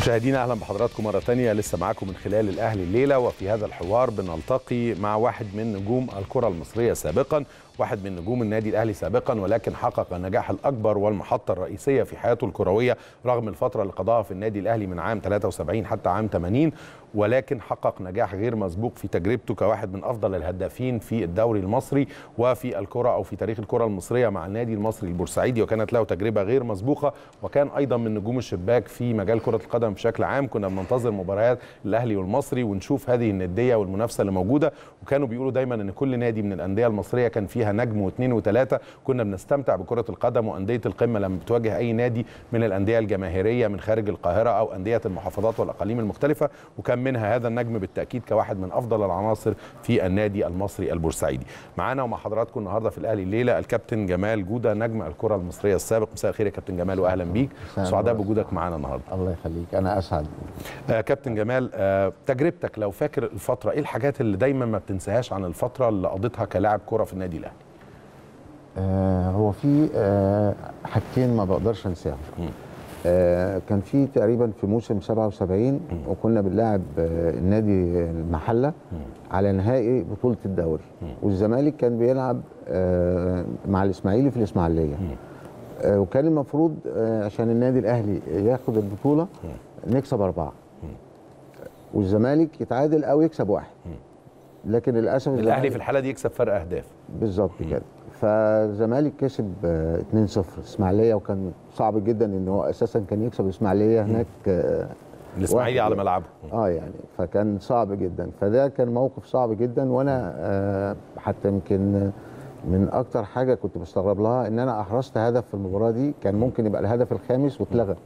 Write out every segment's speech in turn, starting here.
مشاهدينا اهلا بحضراتكم مره تانية لسه معاكم من خلال الاهلي الليله وفي هذا الحوار بنلتقي مع واحد من نجوم الكره المصريه سابقا واحد من نجوم النادي الاهلي سابقا ولكن حقق النجاح الاكبر والمحطه الرئيسيه في حياته الكرويه رغم الفتره اللي قضاها في النادي الاهلي من عام 73 حتى عام 80 ولكن حقق نجاح غير مسبوق في تجربته كواحد من افضل الهدافين في الدوري المصري وفي الكره او في تاريخ الكره المصريه مع النادي المصري البورسعيدي وكانت له تجربه غير مسبوقه وكان ايضا من نجوم الشباك في مجال كره القدم بشكل عام كنا بننتظر مباريات الاهلي والمصري ونشوف هذه النديه والمنافسه اللي موجوده وكانوا بيقولوا دايما ان كل نادي من الانديه المصريه كان فيها نجم واثنين وثلاثه كنا بنستمتع بكره القدم وانديه القمه لما بتواجه اي نادي من الانديه الجماهيريه من خارج القاهره او انديه المحافظات والاقاليم المختلفه وكان منها هذا النجم بالتاكيد كواحد من افضل العناصر في النادي المصري البورسعيدي معانا ومع حضراتكم النهارده في الاهلي الليله الكابتن جمال جوده نجم الكره المصريه السابق مساء الخير يا كابتن جمال واهلا بيك سعداء بوجودك معانا النهارده الله يخليك انا اسعد آه كابتن جمال آه تجربتك لو فاكر الفتره ايه الحاجات اللي دايما ما بتنساهاش عن الفتره اللي قضيتها كلاعب كره في النادي الاهلي آه هو في آه حاجتين ما بقدرش انساهم آه كان في تقريبا في موسم 77 وكنا بنلاعب آه النادي المحله على نهائي بطوله الدوري والزمالك كان بيلعب آه مع الاسماعيلي في الاسماعيليه آه وكان المفروض آه عشان النادي الاهلي ياخد البطوله نكسب اربعه والزمالك يتعادل او يكسب واحد لكن للاسف الاهلي في الحاله دي يكسب فرق اهداف بالظبط كده فالزمالك كسب 2-0 اسماعيليه وكان صعب جدا ان هو اساسا كان يكسب الاسماعيليه هناك الاسماعيلي على ملعبه اه يعني فكان صعب جدا فده كان موقف صعب جدا وانا آه حتى يمكن من اكتر حاجه كنت بستغرب لها ان انا احرزت هدف في المباراه دي كان ممكن يبقى الهدف الخامس واتلغى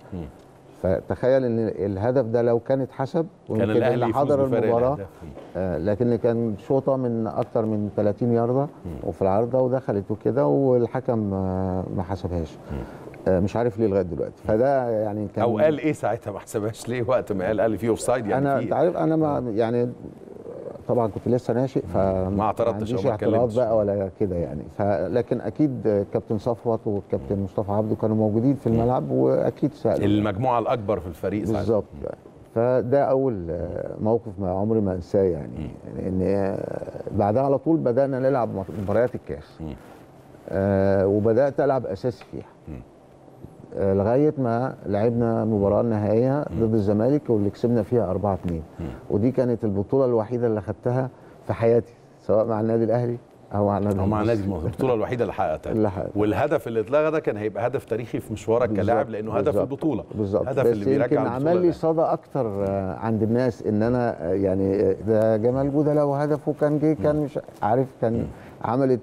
فتخيل ان الهدف ده لو كان اتحسب كان الاهلي حضر المباراه آه لكن كان شوطه من اكتر من 30 يارده وفي العارضه ودخلت وكده والحكم آه ما حسبهاش آه مش عارف ليه لغايه دلوقتي فده يعني كان او قال ايه ساعتها ما حسبهاش ليه وقت ما قال قال في اوف سايد يعني انا انت عارف انا ما يعني طبعا كنت لسه ناشئ فما اعترضتش ما اعتراض بقى ولا كده يعني فلكن اكيد كابتن صفوت والكابتن مصطفى عبده كانوا موجودين في الملعب واكيد سالوا المجموعه الاكبر في الفريق بالظبط فده اول موقف ما عمري ما انساه يعني لان بعدها على طول بدانا نلعب مباريات الكاس آه وبدات العب اساسي فيها آه لغايه ما لعبنا مباراه نهائيه ضد الزمالك واللي كسبنا فيها 4 2 ودي كانت البطوله الوحيده اللي خدتها في حياتي سواء مع النادي الاهلي او مع النادي او مع النادي البطوله الوحيده اللي حققتها اللي حققتها والهدف اللي اتلغى ده كان هيبقى هدف تاريخي في مشوارك كلاعب لانه هدف بالزبط. البطوله بالظبط هدف بس اللي بيرجع عمل لي صدى اكتر عند الناس ان انا يعني ده جمال جوده لو هدفه كان جه كان مش عارف كان عملت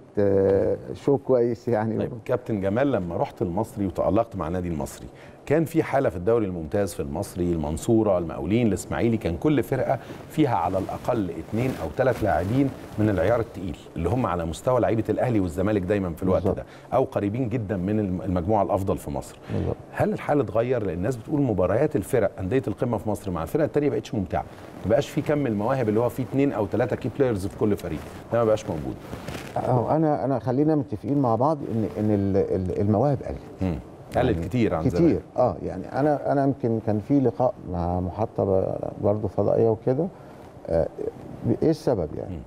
شو كويس يعني طيب كابتن جمال لما رحت المصري وتألقت مع النادي المصري كان في حاله في الدوري الممتاز في المصري المنصوره المقاولين الاسماعيلي كان كل فرقه فيها على الاقل اثنين او ثلاث لاعبين من العيار الثقيل اللي هم على مستوى لعيبه الاهلي والزمالك دايما في الوقت بالزبط. ده او قريبين جدا من المجموعه الافضل في مصر بالزبط. هل الحال اتغير لان الناس بتقول مباريات الفرق انديه القمه في مصر مع الفرق الثانيه ما بقتش ممتعه ما بقاش في كم المواهب اللي هو فيه اثنين او ثلاثه كي بلايرز في كل فريق ده ما بقاش موجود انا انا خلينا متفقين مع بعض ان ان المواهب قلت قلت يعني كتير عن كتير زمان. اه يعني انا انا يمكن كان في لقاء مع محطه برضه فضائيه وكده آه ايه السبب يعني؟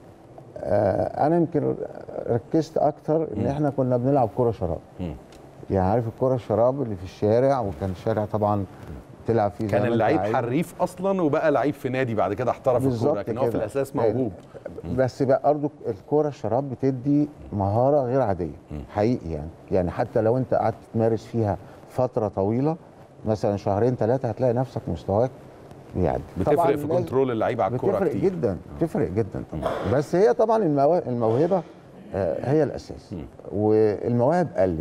آه انا يمكن ركزت اكتر ان احنا كنا بنلعب كره شراب يعني عارف الكره الشراب اللي في الشارع وكان الشارع طبعا تلعب فيه كان اللعيب حريف اصلا وبقى لعيب في نادي بعد كده احترف الكوره لكن هو في الاساس موهوب بس بقى برضه الكوره الشراب بتدي مهاره غير عاديه حقيقي يعني يعني حتى لو انت قعدت تمارس فيها فتره طويله مثلا شهرين ثلاثه هتلاقي نفسك مستواك يعني بتفرق في كنترول اللعيب على الكوره بتفرق كتير. جدا بتفرق جدا طبعا بس هي طبعا الموهبه هي الاساس والمواهب قلت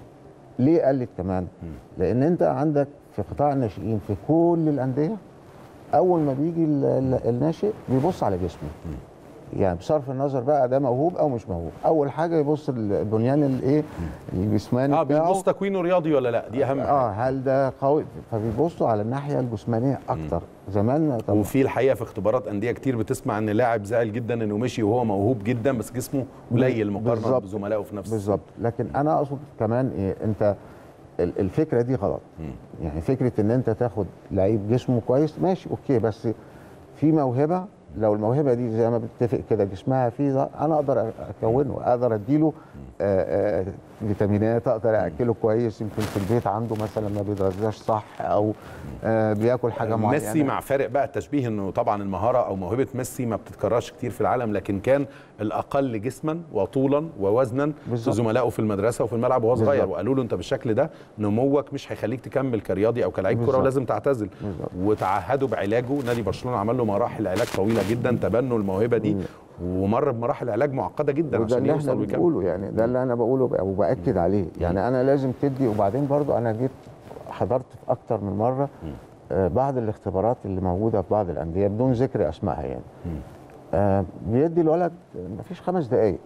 ليه قلت كمان لان انت عندك في قطاع الناشئين في كل الانديه اول ما بيجي الناشئ بيبص على جسمه يعني بصرف النظر بقى ده موهوب او مش موهوب اول حاجه يبص البنيان الايه الجسماني اه بيبص تكوينه رياضي ولا لا دي اهم حاجه اه هل ده قوي فبيبصوا على الناحيه الجسمانيه اكتر زمان طبعا وفي الحقيقه في اختبارات انديه كتير بتسمع ان لاعب زعل جدا انه مشي وهو موهوب جدا بس جسمه قليل مقارنه بزملائه في نفس بالظبط لكن انا اقصد كمان ايه انت ال- الفكره دي غلط يعني فكره ان انت تاخد لعيب جسمه كويس ماشي اوكي بس في موهبه لو الموهبه دي زي ما بتتفق كده جسمها فيه ده، انا اقدر اكونه اقدر اديله آه، آه، فيتامينات اقدر اكله كويس يمكن في البيت عنده مثلا ما بيتغذاش صح او آه، بياكل حاجه معينه ميسي مع فارق بقى التشبيه انه طبعا المهاره او موهبه ميسي ما بتتكررش كتير في العالم لكن كان الاقل جسما وطولا ووزنا بالظبط. زملائه في المدرسه وفي الملعب وهو صغير بالظبط. وقالوا له انت بالشكل ده نموك مش هيخليك تكمل كرياضي او كلاعب كره بالظبط. ولازم تعتزل بالظبط. وتعهدوا بعلاجه نادي برشلونه عمل له مراحل علاج طويله جدا تبنوا الموهبه دي ومر بمراحل علاج معقده جدا وده عشان اللي احنا يوصل ويكمل بنقوله يعني ده اللي انا بقوله بقى وباكد عليه يعني انا لازم تدي وبعدين برضو انا جيت حضرت في اكتر من مره آه بعض الاختبارات اللي موجوده في بعض الانديه بدون ذكر اسمائها يعني آه بيدي الولد مفيش خمس دقائق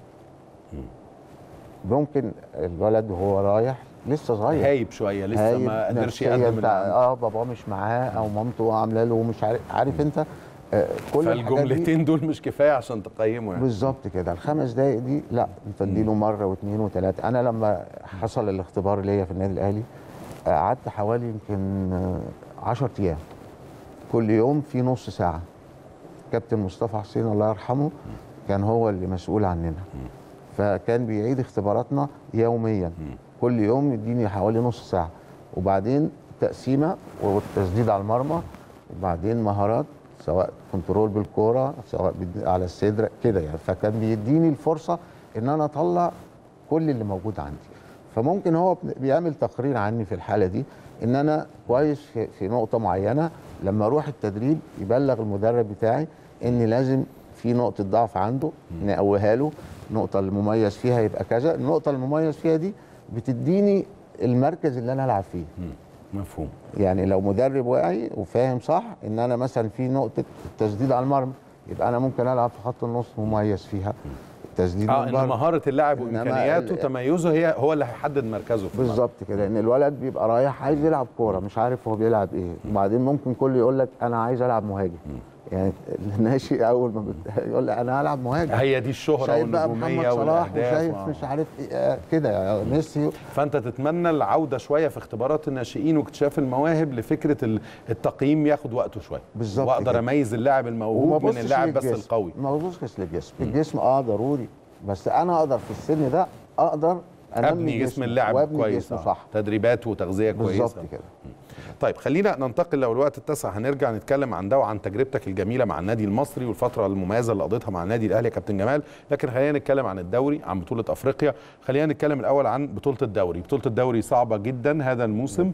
ممكن الولد وهو رايح لسه صغير هايب شويه لسه هايب ما قدرش نفسياً يقدم اللي بتاع عنده. اه باباه مش معاه او مامته عامله له مش عارف عارف انت آه كل الحاجات دي فالجملتين دول مش كفايه عشان تقيمه يعني بالظبط كده الخمس دقايق دي لا انت اديله مره واثنين وثلاثه انا لما حصل الاختبار ليا في النادي الاهلي آه، قعدت حوالي يمكن 10 ايام كل يوم في نص ساعه كابتن مصطفى حسين الله يرحمه كان هو اللي مسؤول عننا فكان بيعيد اختباراتنا يوميا كل يوم يديني حوالي نص ساعه وبعدين تقسيمه والتسديد على المرمى وبعدين مهارات سواء كنترول بالكوره سواء بد- على الصدر كده يعني فكان بيديني الفرصه ان انا اطلع كل اللي موجود عندي فممكن هو بيعمل تقرير عني في الحاله دي ان انا كويس في, في نقطه معينه لما اروح التدريب يبلغ المدرب بتاعي ان لازم في نقطه ضعف عنده نقويها له النقطه المميز فيها يبقى كذا النقطه المميز فيها دي بتديني المركز اللي انا العب فيه مفهوم يعني لو مدرب واعي وفاهم صح ان انا مثلا في نقطه التسديد على المرمى يبقى انا ممكن العب في خط النص مميز فيها التسديد اه من ان بره. مهاره اللاعب إنما وامكانياته ال- تميزه هي هو اللي هيحدد مركزه في الملعب. بالظبط كده ان الولد بيبقى رايح عايز يلعب كوره مش عارف هو بيلعب ايه وبعدين ممكن كل يقول لك انا عايز العب مهاجم يعني الناشئ اول ما بت... يقول لك انا هلعب مهاجم هي دي الشهره شايف بقى والنجوميه محمد صلاح والاهداف وشايف آه. مش عارف ايه آه، كده يعني ميسي فانت تتمنى العوده شويه في اختبارات الناشئين واكتشاف المواهب لفكره ال- التقييم ياخد وقته شويه بالظبط واقدر كده. اميز اللاعب وما الموهوب من بصش اللاعب بس للجسم. القوي ما ببصش للجسم الجسم اه ضروري بس انا اقدر في السن ده اقدر انمي ابني جسم جسمي اللاعب وابني كويس جسمه آه. صح تدريبات وتغذيه كويسه بالظبط كده طيب خلينا ننتقل لو الوقت اتسع هنرجع نتكلم عن ده وعن تجربتك الجميله مع النادي المصري والفتره المميزه اللي قضيتها مع النادي الاهلي يا كابتن جمال لكن خلينا نتكلم عن الدوري عن بطوله افريقيا خلينا نتكلم الاول عن بطوله الدوري بطوله الدوري صعبه جدا هذا الموسم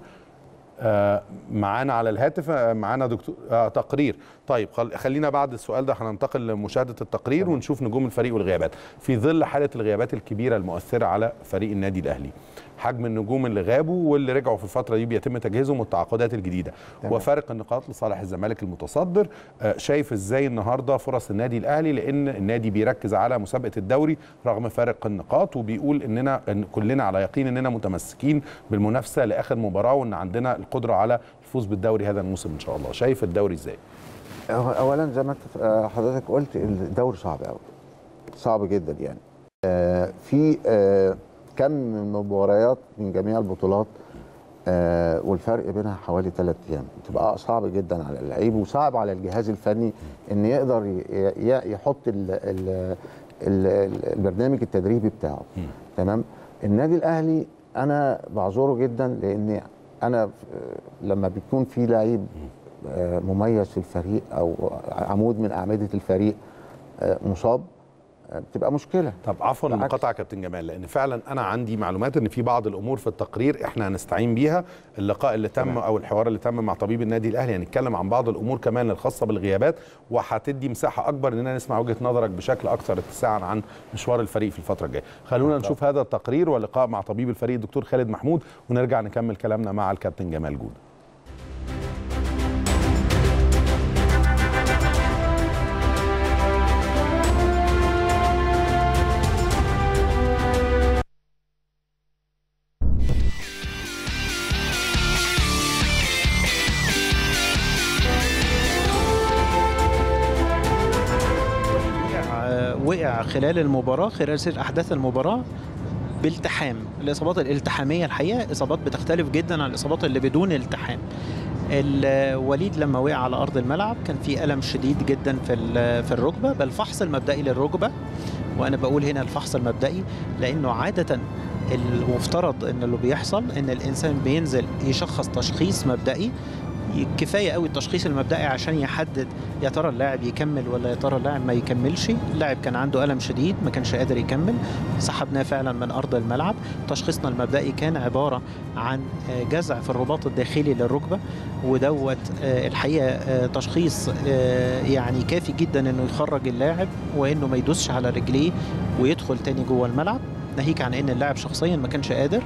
آه، معانا على الهاتف آه، معانا دكتور آه تقرير طيب خل- خلينا بعد السؤال ده هننتقل لمشاهده التقرير ونشوف نجوم الفريق والغيابات في ظل حاله الغيابات الكبيره المؤثره على فريق النادي الاهلي حجم النجوم اللي غابوا واللي رجعوا في الفتره دي بيتم تجهيزهم والتعاقدات الجديده تمام. وفارق النقاط لصالح الزمالك المتصدر آه، شايف ازاي النهارده فرص النادي الاهلي لان النادي بيركز على مسابقه الدوري رغم فارق النقاط وبيقول اننا إن كلنا على يقين اننا متمسكين بالمنافسه لاخر مباراه وان عندنا القدره على الفوز بالدوري هذا الموسم ان شاء الله شايف الدوري ازاي أو- اولا زي ما انت آه، حضرتك قلت الدوري صعب قوي صعب جدا يعني آه، في آه، كم من المباريات من جميع البطولات آه، والفرق بينها حوالي ثلاث ايام بتبقى صعب جدا على اللعيب وصعب على الجهاز الفني ان يقدر ي- ي- يحط ال ال ال البرنامج التدريبي بتاعه تمام النادي الاهلي انا بعذره جدا لان انا آه، لما بيكون في لعيب آه، مميز في الفريق او عمود من اعمده الفريق آه، مصاب آه، بتبقى مشكله طب عفوا بالعكس. المقاطعه يا كابتن جمال لان فعلا انا عندي معلومات ان في بعض الامور في التقرير احنا هنستعين بيها اللقاء اللي تم تمام. او الحوار اللي تم مع طبيب النادي الاهلي هنتكلم عن بعض الامور كمان الخاصه بالغيابات وهتدي مساحه اكبر اننا نسمع وجهه نظرك بشكل اكثر اتساعا عن مشوار الفريق في الفتره الجايه خلونا نشوف هذا التقرير واللقاء مع طبيب الفريق الدكتور خالد محمود ونرجع نكمل كلامنا مع الكابتن جمال جوده وقع- وقع خلال المباراة خلال سير أحداث المباراة بالتحام الاصابات الالتحاميه الحقيقه اصابات بتختلف جدا عن الاصابات اللي بدون التحام الوليد لما وقع على ارض الملعب كان في الم شديد جدا في في الركبه بل فحص المبدئي للركبه وانا بقول هنا الفحص المبدئي لانه عاده المفترض ان اللي بيحصل ان الانسان بينزل يشخص تشخيص مبدئي كفايه قوي التشخيص المبدئي عشان يحدد يا ترى اللاعب يكمل ولا يا ترى اللاعب ما يكملش اللاعب كان عنده الم شديد ما كانش قادر يكمل سحبناه فعلا من ارض الملعب تشخيصنا المبدئي كان عباره عن جزع في الرباط الداخلي للركبه ودوت الحقيقه تشخيص يعني كافي جدا انه يخرج اللاعب وانه ما يدوسش على رجليه ويدخل تاني جوه الملعب ناهيك عن ان اللاعب شخصيا ما كانش قادر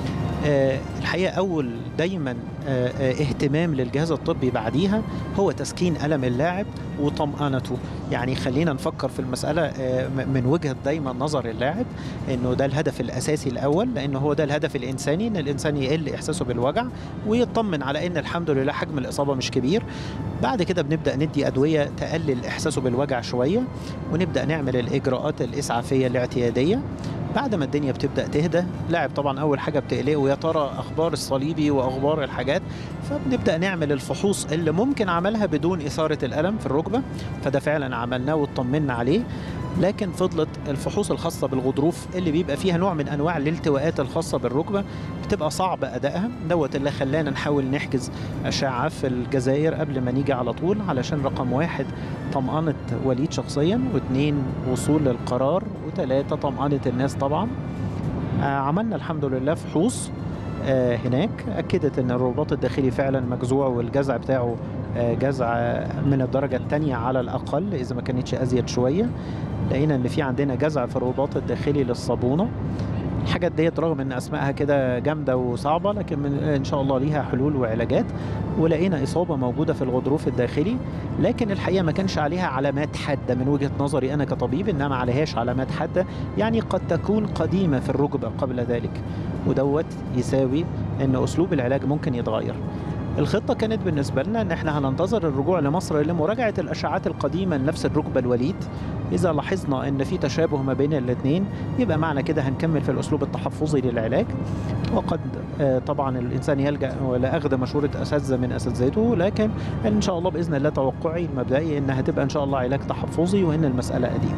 أه الحقيقه اول دايما أه اهتمام للجهاز الطبي بعديها هو تسكين الم اللاعب وطمانته يعني خلينا نفكر في المساله أه من وجهه دايما نظر اللاعب انه ده الهدف الاساسي الاول لانه هو ده الهدف الانساني ان الانسان يقل احساسه بالوجع ويطمن على ان الحمد لله حجم الاصابه مش كبير بعد كده بنبدا ندي ادويه تقلل احساسه بالوجع شويه ونبدا نعمل الاجراءات الاسعافيه الاعتياديه بعد ما الدنيا بتبدا تهدى لاعب طبعا اول حاجه بتقلقه يا ترى اخبار الصليبي واخبار الحاجات فبنبدا نعمل الفحوص اللي ممكن عملها بدون اثاره الالم في الركبه فده فعلا عملناه واطمنا عليه لكن فضلت الفحوص الخاصه بالغضروف اللي بيبقى فيها نوع من انواع الالتواءات الخاصه بالركبه بتبقى صعب ادائها دوت اللي خلانا نحاول نحجز اشعه في الجزائر قبل ما نيجي على طول علشان رقم واحد طمأنة وليد شخصيا واثنين وصول للقرار وثلاثة طمأنة الناس طبعا آه عملنا الحمد لله فحوص آه هناك أكدت أن الرباط الداخلي فعلا مجزوع والجزع بتاعه آه جزع من الدرجة الثانية على الأقل إذا ما كانتش أزيد شوية لقينا أن في عندنا جزع في الرباط الداخلي للصابونة الحاجات ديت رغم ان اسمائها كده جامده وصعبه لكن من ان شاء الله ليها حلول وعلاجات ولقينا اصابه موجوده في الغضروف الداخلي لكن الحقيقه ما كانش عليها علامات حاده من وجهه نظري انا كطبيب انها ما عليهاش علامات حاده يعني قد تكون قديمه في الركبه قبل ذلك ودوت يساوي ان اسلوب العلاج ممكن يتغير الخطه كانت بالنسبه لنا ان احنا هننتظر الرجوع لمصر لمراجعه الاشعات القديمه لنفس الركبه الوليد اذا لاحظنا ان في تشابه ما بين الاثنين يبقى معنى كده هنكمل في الاسلوب التحفظي للعلاج وقد طبعا الانسان يلجا لاخذ مشوره اساتذه من اساتذته لكن ان شاء الله باذن الله توقعي المبدئي انها هتبقى ان شاء الله علاج تحفظي وان المساله قديمه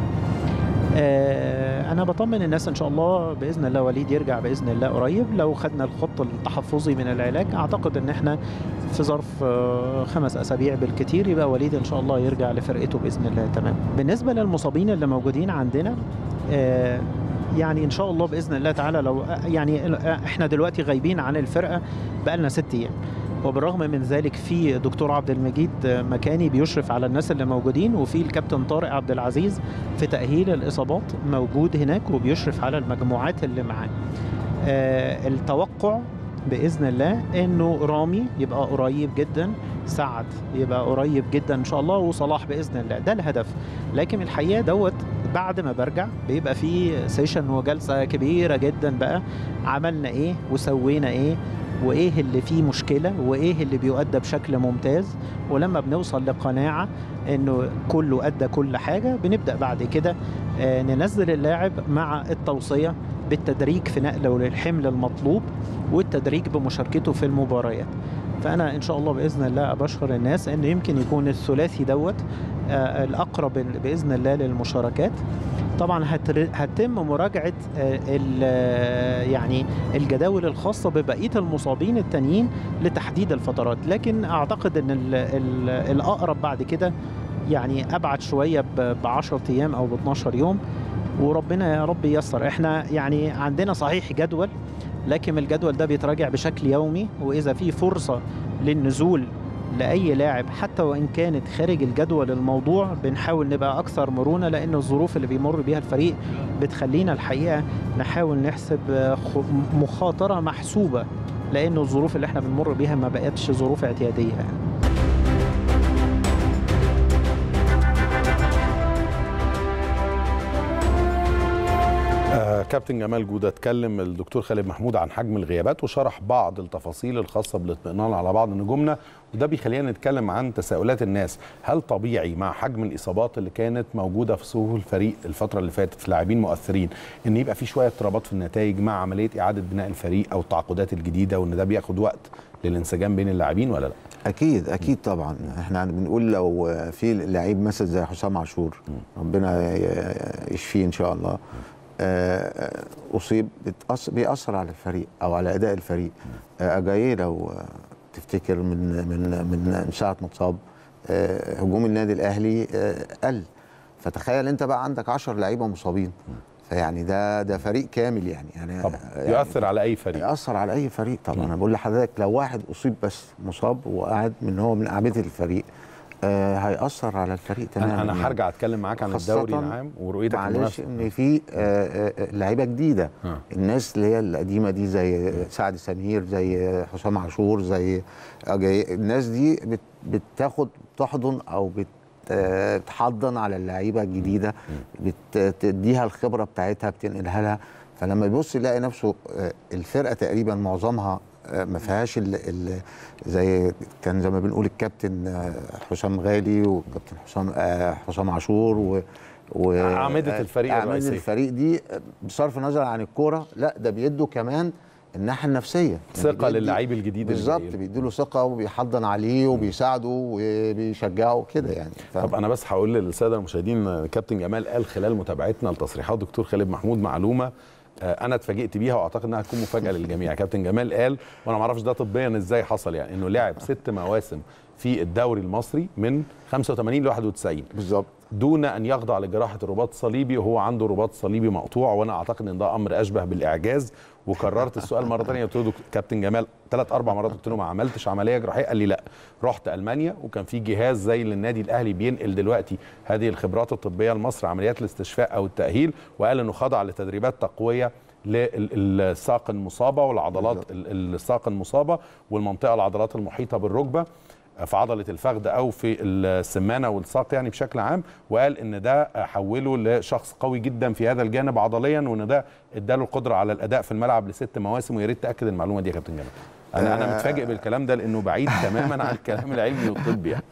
انا بطمن الناس ان شاء الله باذن الله وليد يرجع باذن الله قريب لو خدنا الخط التحفظي من العلاج اعتقد ان احنا في ظرف خمس اسابيع بالكثير يبقى وليد ان شاء الله يرجع لفرقته باذن الله تمام بالنسبه للمصابين اللي موجودين عندنا يعني ان شاء الله باذن الله تعالى لو يعني احنا دلوقتي غايبين عن الفرقه بقالنا ست ايام وبالرغم من ذلك في دكتور عبد المجيد مكاني بيشرف على الناس اللي موجودين وفي الكابتن طارق عبد العزيز في تأهيل الإصابات موجود هناك وبيشرف على المجموعات اللي معاه آه التوقع بإذن الله إنه رامي يبقى قريب جدا سعد يبقى قريب جدا إن شاء الله وصلاح بإذن الله ده الهدف لكن الحقيقة دوت بعد ما برجع بيبقى في سيشن وجلسة كبيرة جدا بقى عملنا إيه وسوينا إيه وايه اللي فيه مشكله وايه اللي بيؤدى بشكل ممتاز ولما بنوصل لقناعه انه كله ادى كل حاجه بنبدا بعد كده ننزل اللاعب مع التوصيه بالتدريج في نقله للحمل المطلوب والتدريج بمشاركته في المباريات فانا ان شاء الله باذن الله ابشر الناس ان يمكن يكون الثلاثي دوت الاقرب باذن الله للمشاركات طبعا هتتم مراجعه يعني الجداول الخاصه ببقيه المصابين التانيين لتحديد الفترات لكن اعتقد ان ال ال الاقرب بعد كده يعني ابعد شويه ب 10 ايام او ب 12 يوم وربنا يا رب ييسر احنا يعني عندنا صحيح جدول لكن الجدول ده بيتراجع بشكل يومي واذا في فرصه للنزول لاي لاعب حتى وان كانت خارج الجدول الموضوع بنحاول نبقى اكثر مرونه لان الظروف اللي بيمر بيها الفريق بتخلينا الحقيقه نحاول نحسب مخاطره محسوبه لان الظروف اللي احنا بنمر بيها ما بقتش ظروف اعتياديه يعني. كابتن جمال جوده اتكلم الدكتور خالد محمود عن حجم الغيابات وشرح بعض التفاصيل الخاصه بالاطمئنان على بعض نجومنا وده بيخلينا نتكلم عن تساؤلات الناس هل طبيعي مع حجم الاصابات اللي كانت موجوده في صفوف الفريق الفتره اللي فاتت في لاعبين مؤثرين ان يبقى في شويه اضطرابات في النتائج مع عمليه اعاده بناء الفريق او التعاقدات الجديده وان ده بياخد وقت للانسجام بين اللاعبين ولا لا اكيد اكيد طبعا احنا بنقول لو في لعيب مثلا زي حسام عاشور ربنا يشفيه ان شاء الله آه، اصيب بتأثر بيأثر على الفريق او على اداء الفريق آه، اجاييه لو تفتكر من من من من ساعه ما اتصاب آه، هجوم النادي الاهلي آه، قل فتخيل انت بقى عندك 10 لعيبه مصابين فيعني ده ده فريق كامل يعني يعني طبعا يعني يؤثر على اي فريق يأثر على أي فريق طبعا أنا بقول لحضرتك لو واحد أصيب بس مصاب وقاعد من هو من أعمدة الفريق آه هيأثر على الفريق تماما انا انا يعني. هرجع اتكلم معاك عن خاصة الدوري العام ورؤيتك معلش المنافسه ان في آه، آه، لعيبه جديده آه. الناس اللي هي القديمه دي زي سعد سمير زي حسام عاشور زي أجاي- الناس دي بت- بتاخد تحضن او بت آه، بتحضن على اللعيبه الجديده بتديها الخبره بتاعتها بتنقلها لها فلما يبص يلاقي نفسه آه، الفرقه تقريبا معظمها آه، ما فيهاش ال ال زي كان زي ما بنقول الكابتن آه، حسام غالي والكابتن حسام آه، حسام عاشور و و أعمدة الفريق أعمدة الرئيسية. الفريق دي بصرف النظر عن الكوره لا ده بيدوا كمان الناحيه النفسيه ثقة بيدي- للعيب الجديد اللي بالظبط جاي له. بيديله ثقه وبيحضن عليه وبيساعده وبيشجعه كده يعني ف... طب انا بس هقول للساده المشاهدين آه، كابتن جمال قال خلال متابعتنا لتصريحات دكتور خالد محمود معلومه آه، انا اتفاجئت بيها واعتقد انها هتكون مفاجاه للجميع كابتن جمال قال وانا ما اعرفش ده طبيا ازاي حصل يعني انه لعب ست مواسم في الدوري المصري من 85 ل 91 بالظبط دون ان يخضع لجراحه الرباط الصليبي وهو عنده رباط صليبي مقطوع وانا اعتقد ان ده امر اشبه بالاعجاز وكررت السؤال مره ثانيه قلت له دك- كابتن جمال ثلاث اربع مرات قلت له ما عملتش عمليه جراحيه قال لي لا رحت المانيا وكان في جهاز زي اللي النادي الاهلي بينقل دلوقتي هذه الخبرات الطبيه لمصر عمليات الاستشفاء او التاهيل وقال انه خضع لتدريبات تقويه للساق المصابه والعضلات ال- الساق المصابه والمنطقه العضلات المحيطه بالركبه في عضله الفخذ او في السمانه والساق يعني بشكل عام وقال ان ده حوله لشخص قوي جدا في هذا الجانب عضليا وان ده اداله القدره على الاداء في الملعب لست مواسم ويا ريت تاكد المعلومه دي يا كابتن جمال انا انا متفاجئ بالكلام ده لانه بعيد تماما عن الكلام العلمي والطبي يعني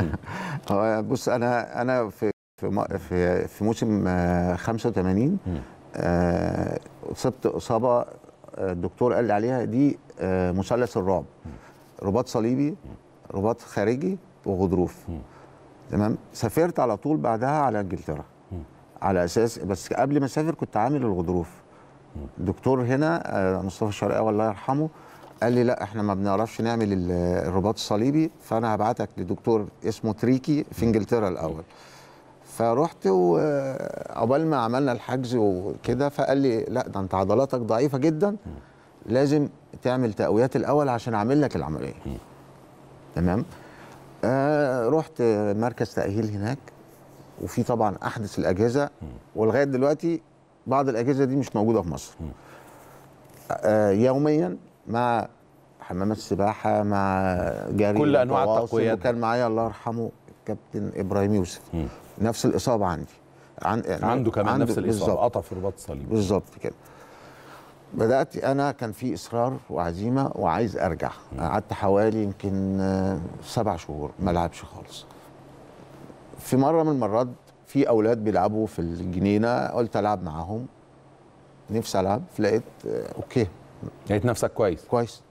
هو بص انا انا في في م- في, في موسم آه، 85 آه، اصبت اصابه آه، الدكتور قال لي عليها دي آه، مثلث الرعب رباط صليبي رباط خارجي وغضروف تمام سافرت على طول بعدها على انجلترا على اساس بس قبل ما اسافر كنت عامل الغضروف الدكتور هنا آه، مصطفى الشرقاوي الله يرحمه قال لي لا احنا ما بنعرفش نعمل ال- الرباط الصليبي فانا هبعتك لدكتور اسمه تريكي في انجلترا الاول فرحت وعقبال ما عملنا الحجز وكده فقال لي لا ده انت عضلاتك ضعيفه جدا لازم تعمل تقويات الاول عشان اعمل لك العمليه تمام آه رحت مركز تاهيل هناك وفي طبعا احدث الاجهزه ولغايه دلوقتي بعض الاجهزه دي مش موجوده في مصر آه يوميا مع حمامات سباحه مع جري كل أنواع وتواصل، التقويات. وكان معايا الله يرحمه كابتن ابراهيم يوسف نفس الاصابه عندي عن عنده كمان نفس الاصابه بالظبط. قطع في الرباط الصليبي بالظبط كده بدات انا كان في اصرار وعزيمه وعايز ارجع قعدت حوالي يمكن آه، سبع شهور ما العبش خالص في مره من المرات في اولاد بيلعبوا في الجنينه قلت العب معاهم نفسي العب فلقيت آه، اوكي لقيت نفسك كويس كويس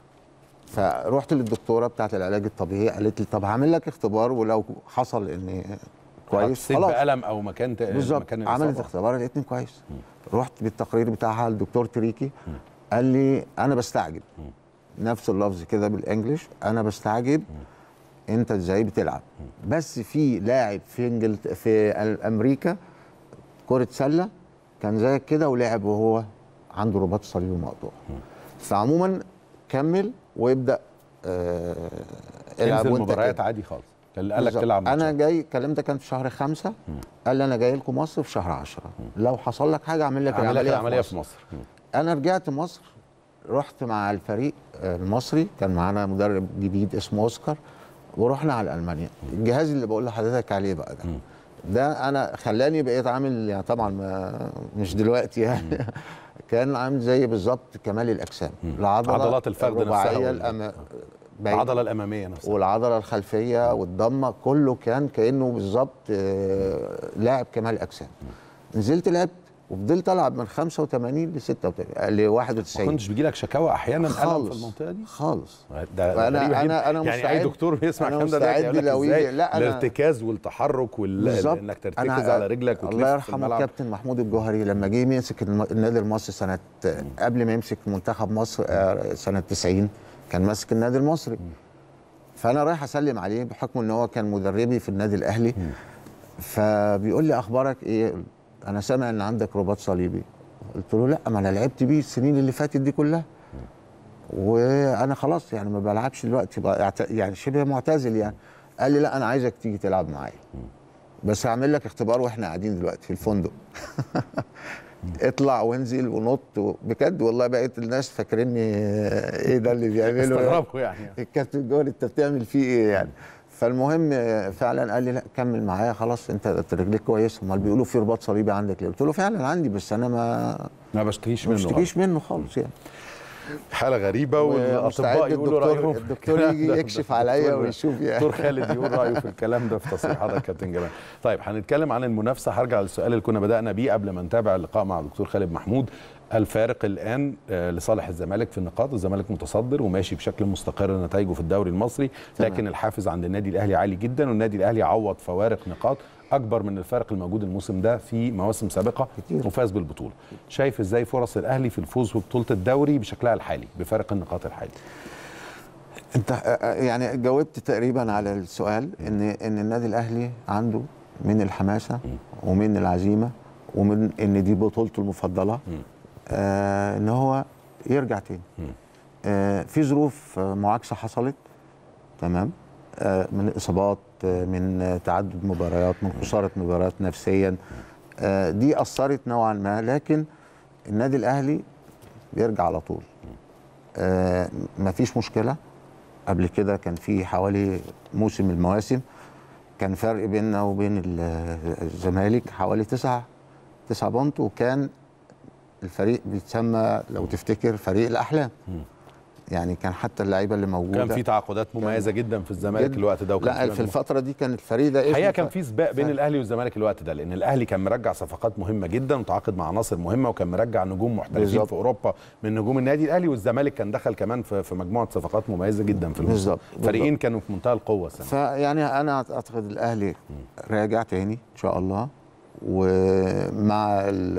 فرحت للدكتوره بتاعت العلاج الطبيعي قالت لي طب هعمل لك اختبار ولو حصل اني كويس حسيت بألم او مكان ت- بالظبط مكان عملت الإصابة. اختبار لقيتني كويس رحت بالتقرير بتاعها للدكتور تريكي قال لي انا بستعجب نفس اللفظ كده بالانجلش انا بستعجب انت ازاي بتلعب بس في لاعب في انجلت في امريكا كرة سلة كان زيك كده ولعب وهو عنده رباط صليبي مقطوع فعموما كمل وابدا آه العب تنزل وانت مباريات كده. عادي خالص كان قال لك بالظبط. تلعب انا ماتشات. جاي الكلام ده كان في شهر خمسة قال لي انا جاي لكم مصر في شهر عشرة لو حصل لك حاجه اعمل لك عمل لك العمليه العمليه في في مصر. مصر مم. انا رجعت مصر رحت مع الفريق آه، المصري كان معانا مدرب جديد اسمه اوسكار ورحنا على المانيا الجهاز اللي بقول لحضرتك عليه بقى ده ده انا خلاني بقيت عامل يعني طبعا ما مش دلوقتي يعني كان عامل زي بالظبط كمال الاجسام العضله عضلات الفخذ نفسها الرباعية وال- الأما... باين. العضله الاماميه نفسها والعضله الخلفيه والضمه كله كان كانه بالظبط آه، لاعب كمال اجسام نزلت لعبت وفضلت العب من 85 ل 86 ل ما 91 كنتش بيجي لك شكاوى احيانا الم في خالص المنطقه دي خالص ده فأنا- غريبة أنا- جداً. أنا يعني اي مستعد- دكتور بيسمع أنا الكلام ده دلوقتي مستعد يقول لك لو ازاي يجي- لا، أنا- الارتكاز والتحرك وال... بالظبط انك ترتكز على رجلك وتلف الله في يرحمه الملعب الكابتن محمود الجوهري لما جه يمسك الم- النادي المصري سنه قبل ما يمسك منتخب مصر آه، سنه 90 كان ماسك النادي المصري فانا رايح اسلم عليه بحكم ان هو كان مدربي في النادي الاهلي فبيقول لي اخبارك ايه انا سامع ان عندك رباط صليبي قلت له لا ما انا لعبت بيه السنين اللي فاتت دي كلها وانا خلاص يعني ما بلعبش دلوقتي بقى اعت- يعني شبه معتزل يعني قال لي لا انا عايزك تيجي تلعب معايا بس هعمل لك اختبار واحنا قاعدين دلوقتي في الفندق اطلع وانزل ونط و- بجد والله بقيت الناس فاكريني ايه ده اللي بيعمله استغربوا يعني الكابتن جوهري انت بتعمل فيه ايه يعني فالمهم فعلا قال لي لا كمل معايا خلاص انت أنت رجليك كويسه امال بيقولوا في رباط صليبي عندك ليه قلت له فعلا عندي بس انا ما ما بشتكيش ما منه بشتكيش منه خالص يعني حاله غريبه والاطباء ومستعد يقولوا الدكتور- رايهم في الدكتور الكلام يجي ده. يكشف عليا الدكتور- ويشوف يعني. دكتور خالد يقول رايه في الكلام ده في تصريحاتك يا كابتن جمال طيب هنتكلم عن المنافسه هرجع للسؤال اللي كنا بدانا بيه قبل ما نتابع اللقاء مع الدكتور خالد محمود الفارق الان آه، لصالح الزمالك في النقاط الزمالك متصدر وماشي بشكل مستقر نتائجه في الدوري المصري تمام. لكن الحافز عند النادي الاهلي عالي جدا والنادي الاهلي عوض فوارق نقاط اكبر من الفارق الموجود الموسم ده في مواسم سابقه كتير. وفاز بالبطوله شايف ازاي فرص الاهلي في الفوز ببطوله الدوري بشكلها الحالي بفارق النقاط الحالي انت آه، آه، يعني جاوبت تقريبا على السؤال ان ان النادي الاهلي عنده من الحماسه ومن العزيمه ومن ان دي بطولته المفضله آه ان هو يرجع تاني آه في ظروف آه، معاكسه حصلت تمام آه من اصابات آه من آه، تعدد مباريات من خساره مباريات نفسيا آه دي اثرت نوعا ما لكن النادي الاهلي بيرجع على طول آه مفيش مشكله قبل كده كان في حوالي موسم المواسم كان فرق بيننا وبين ال- الزمالك حوالي تسعة تسعة بونت وكان الفريق بيتسمى لو تفتكر فريق الأحلام يعني كان حتى اللعيبة اللي موجودة كان في تعاقدات مميزه جدا في الزمالك جدا. الوقت ده وكان لا في الفترة دي كان الفريق ده اسمه الحقيقه ف- كان في سباق بين ف- الاهلي والزمالك الوقت ده لان الاهلي كان مرجع صفقات مهمه جدا وتعاقد مع عناصر مهمه وكان مرجع نجوم محترفين بالظبط. في اوروبا من نجوم النادي الاهلي والزمالك كان دخل كمان في في مجموعه صفقات مميزه جدا في الموسم بالظبط. فريقين كانوا في منتهى القوه السنه فيعني انا اعتقد الاهلي راجع تاني ان شاء الله ومع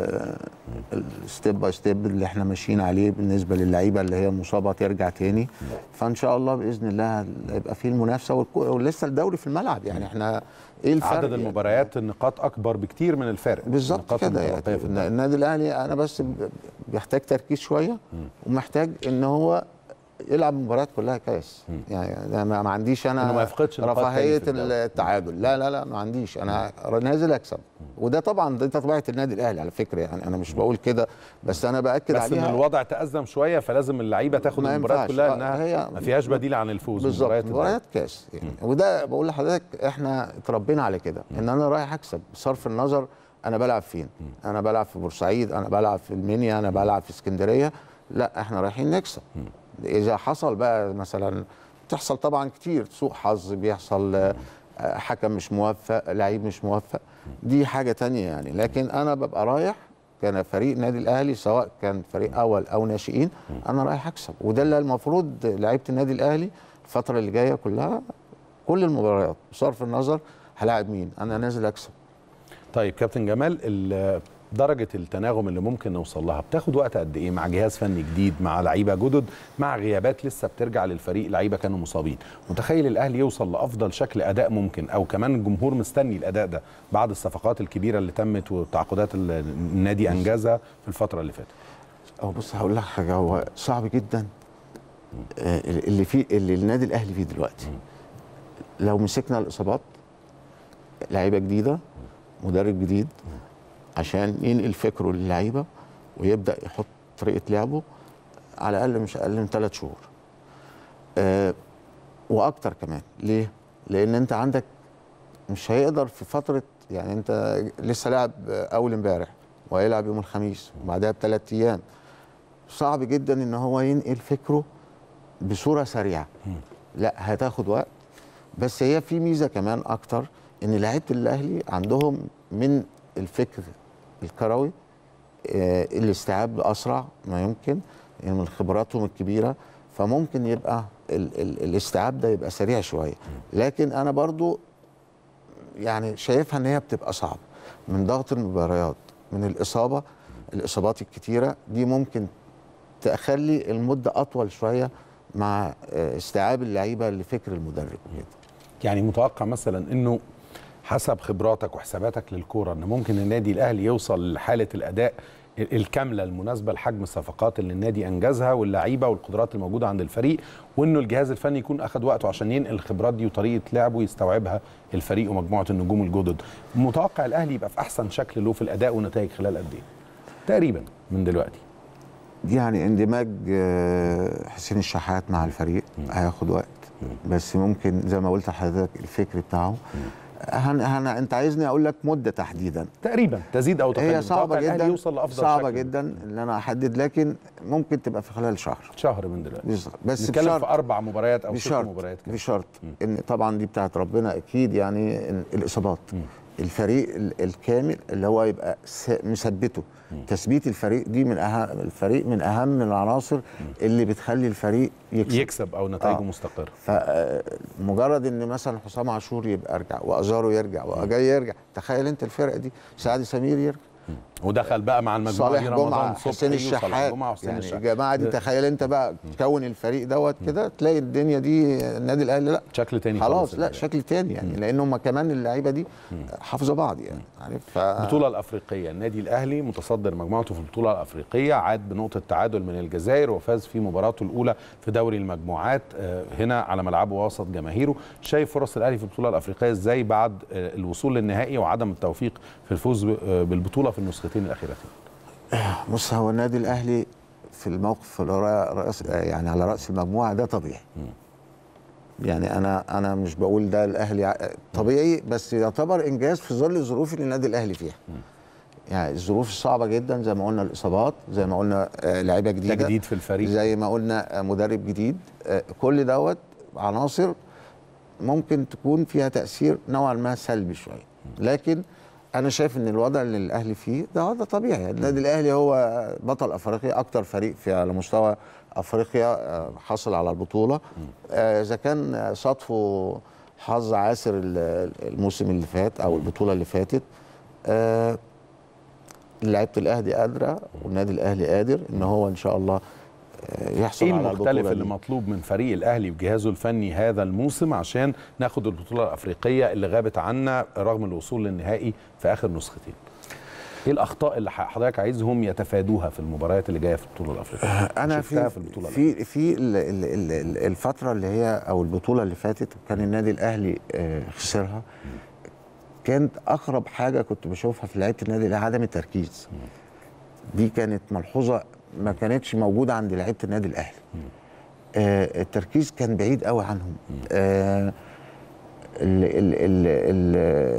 الستيب باي ستيب اللي احنا ماشيين عليه بالنسبه للعيبه اللي هي مصابه ترجع تاني فان شاء الله باذن الله يبقى فيه المنافسه والكو- ولسه الدوري في الملعب يعني احنا ايه الفرق عدد يعني؟ المباريات النقاط اكبر بكتير من الفارق بالظبط النقاط كده المتبقية يعني في الدوري. النادي الاهلي انا بس ب- بيحتاج تركيز شويه ومحتاج ان هو يلعب مباريات كلها كاس يعني أنا ما ما عنديش انا إنه ما يفقدش نقاط تاني رفاهيه في الدوري. التعادل لا لا لا ما عنديش انا نازل اكسب وده طبعا ده طبيعه النادي الاهلي على فكره يعني انا مش بقول كده بس انا باكد بس ان عليها الوضع تأزم شويه فلازم اللعيبه تاخد ما المباريات ينفعش. كلها آه، انها هي- ما فيهاش بديل عن الفوز بالظبط مباريات الدوري. مباريات كاس يعني وده بقول لحضرتك احنا اتربينا على كده ان انا رايح اكسب بصرف النظر انا بلعب فين انا بلعب في بورسعيد انا بلعب في المنيا انا بلعب في اسكندريه لا احنا رايحين نكسب اذا حصل بقى مثلا تحصل طبعا كتير سوء حظ بيحصل آه، آه، حكم مش موفق لعيب مش موفق دي حاجه تانية يعني لكن انا ببقى رايح كان فريق النادي الاهلي سواء كان فريق اول او ناشئين انا رايح اكسب وده اللي المفروض لعيبه النادي الاهلي الفتره اللي جايه كلها كل المباريات بصرف النظر هلاعب مين انا نازل اكسب طيب كابتن جمال ال- درجة التناغم اللي ممكن نوصل لها بتاخد وقت قد ايه مع جهاز فني جديد مع لعيبة جدد مع غيابات لسه بترجع للفريق لعيبة كانوا مصابين متخيل الاهلي يوصل لافضل شكل اداء ممكن او كمان الجمهور مستني الاداء ده بعد الصفقات الكبيرة اللي تمت والتعاقدات اللي النادي انجزها في الفترة اللي فاتت او بص هقول لك حاجه هو صعب جدا آه، اللي فيه اللي النادي الاهلي فيه دلوقتي لو مسكنا الاصابات لعيبه جديده مدرب جديد عشان ينقل فكره للعيبه ويبدا يحط طريقه لعبه على الاقل مش اقل من ثلاث شهور آه واكتر كمان ليه لان انت عندك مش هيقدر في فتره يعني انت لسه لاعب اول امبارح وهيلعب يوم الخميس وبعدها بثلاث ايام صعب جدا ان هو ينقل فكره بصوره سريعه لا هتاخد وقت بس هي في ميزه كمان اكتر ان لعيبه الاهلي عندهم من الفكر الكروي آه، الاستيعاب اسرع ما يمكن يعني من خبراتهم الكبيره فممكن يبقى ال ال الاستيعاب ده يبقى سريع شويه لكن انا برضو يعني شايفها ان هي بتبقى صعبه من ضغط المباريات من الاصابه الاصابات الكتيره دي ممكن تخلي المده اطول شويه مع آه، استيعاب اللعيبه لفكر المدرب كده يعني متوقع مثلا انه حسب خبراتك وحساباتك للكوره ان ممكن النادي الاهلي يوصل لحاله الاداء ال- الكامله المناسبه لحجم الصفقات اللي النادي انجزها واللعيبه والقدرات الموجوده عند الفريق وانه الجهاز الفني يكون اخذ وقته عشان ينقل الخبرات دي وطريقه لعبه يستوعبها الفريق ومجموعه النجوم الجدد متوقع الاهلي يبقى في احسن شكل له في الاداء والنتائج خلال قد ايه تقريبا من دلوقتي يعني اندماج آه، حسين الشحات مع الفريق هياخد وقت بس ممكن زي ما قلت لحضرتك الفكر بتاعه هن هن انت عايزني اقول لك مده تحديدا تقريبا تزيد او تقل هي صعبه متوقع الأهلي جدا يوصل لافضل صعبه شكل. جدا ان انا احدد لكن ممكن تبقى في خلال شهر شهر من دلوقتي بس- بس نتكلم بشرط في اربع مباريات او ست بشرط مباريات كده. بشرط ان طبعا دي بتاعت ربنا اكيد يعني إن الاصابات الفريق ال- الكامل اللي هو يبقى س- مثبته تثبيت الفريق دي من اهم الفريق من اهم العناصر اللي بتخلي الفريق يكسب يكسب او نتائجه آه. مستقره فمجرد ان مثلا حسام عاشور يبقى ارجع وازارو يرجع واجاي يرجع تخيل انت الفرقه دي سعد سمير يرجع ودخل بقى مع المجموعه صالح دي رمضان جمعه صبحي حسين وصالح الشحات جمعه وحسين يعني الشحات الجماعه دي ده تخيل انت بقى تكون الفريق دوت كده تلاقي الدنيا دي النادي الاهلي لا شكل تاني خلاص لا الأداء. شكل تاني يعني لان هم كمان اللعيبه دي حافظه بعض يعني عارف ف البطوله الافريقيه النادي الاهلي متصدر مجموعته في البطوله الافريقيه عاد بنقطه تعادل من الجزائر وفاز في مباراته الاولى في دوري المجموعات آه، هنا على ملعبه وسط جماهيره شايف فرص الاهلي في البطوله الافريقيه ازاي بعد آه، الوصول للنهائي وعدم التوفيق في الفوز ب- آه، بالبطوله في النسختين الاخيرتين بص هو النادي الاهلي في الموقف اللي هو رأس يعني على راس المجموعه ده طبيعي يعني انا انا مش بقول ده الاهلي ع- طبيعي بس يعتبر انجاز في ظل الظروف اللي النادي الاهلي فيها يعني الظروف الصعبه جدا زي ما قلنا الاصابات زي ما قلنا آه، لعيبه جديده تجديد في الفريق زي ما قلنا آه، مدرب جديد آه، كل دوت عناصر ممكن تكون فيها تاثير نوعا ما سلبي شويه لكن انا شايف ان الوضع اللي الاهلي فيه ده وضع طبيعي النادي الاهلي هو بطل افريقيا اكتر فريق في على مستوى افريقيا آه، حصل على البطوله آه، اذا كان آه، صادفه حظ عاسر ال- الموسم اللي فات او البطوله اللي فاتت آه، لعيبه الاهلي قادره والنادي الاهلي قادر ان هو ان شاء الله آه، يحصل ايه على المختلف البطوله اللي دي. مطلوب من فريق الاهلي وجهازه الفني هذا الموسم عشان ناخد البطوله الافريقيه اللي غابت عنا رغم الوصول للنهائي في اخر نسختين ايه الاخطاء اللي ح- حضرتك عايزهم يتفادوها في المباريات اللي جايه في البطوله الافريقيه انا شفتها في في البطوله في في ال- ال- ال- ال- الفتره اللي هي او البطوله اللي فاتت كان النادي الاهلي آه، خسرها كانت اقرب حاجه كنت بشوفها في لعيبه النادي الاهلي عدم التركيز دي كانت ملحوظه ما كانتش موجوده عند لعيبه النادي الاهلي آه التركيز كان بعيد قوي عنهم آه ال ال ال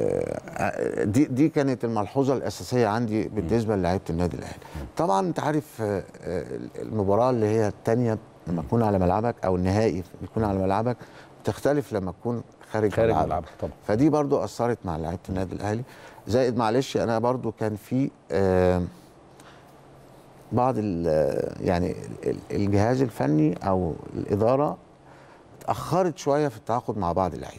ال دي دي كانت الملحوظه الاساسيه عندي بالنسبه للعيبه النادي الاهلي طبعا انت عارف آه، آه، المباراه اللي هي الثانيه لما تكون على ملعبك او النهائي يكون على ملعبك تختلف لما تكون خارج, خارج ملعبك. ملعبك طبعا فدي برضو اثرت مع لعيبه النادي الاهلي زائد معلش انا برضو كان في آه، بعض ال- يعني ال- الجهاز الفني او الاداره اتاخرت شويه في التعاقد مع بعض اللعيبه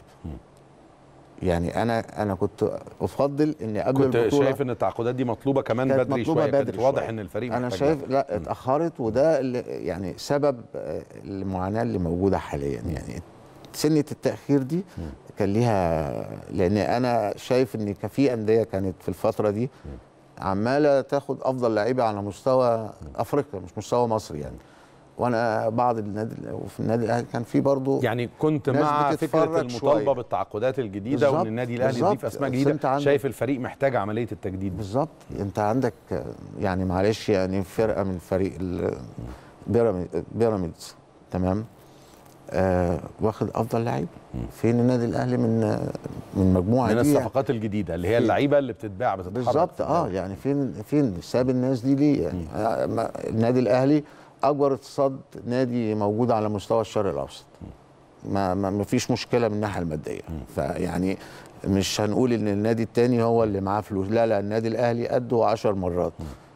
يعني انا انا كنت افضل ان قبل كنت البطوله شايف ان التعاقدات دي مطلوبه كمان كانت بدري مطلوبة شويه كانت بدري واضح شوية. ان الفريق انا محتاج شايف ده. لا اتاخرت وده اللي يعني سبب آه، المعاناه اللي موجوده حاليا يعني سنه التاخير دي كان ليها لان انا شايف ان كان في انديه كانت في الفتره دي عماله تاخد افضل لعيبه على مستوى افريقيا مش مستوى مصر يعني وانا بعض النادي وفي النادي الاهلي كان في برضه يعني كنت ناس مع فكره بتتفرج المطالبه شوية. بالتعاقدات الجديده وان بالظبط، النادي الاهلي بالظبط. يضيف اسماء أصل جديده أنت عندك- شايف الفريق محتاج عمليه التجديد بالظبط انت عندك آه، يعني معلش يعني فرقه من فريق ال- بيراميد- بيراميدز تمام آه واخد افضل لعيب فين النادي الاهلي من آه، من مجموعه من دي يعني؟ الصفقات الجديده اللي هي اللعيبه اللي بتتباع بتتحرك بالظبط في اه الدوري. يعني فين فين ساب الناس دي ليه يعني آه، ما- النادي الاهلي اكبر اقتصاد نادي موجود على مستوى الشرق الاوسط ما ما ما فيش مشكله من الناحيه الماديه فيعني مش هنقول ان النادي التاني هو اللي معاه فلوس لا لا النادي الاهلي قده 10 مرات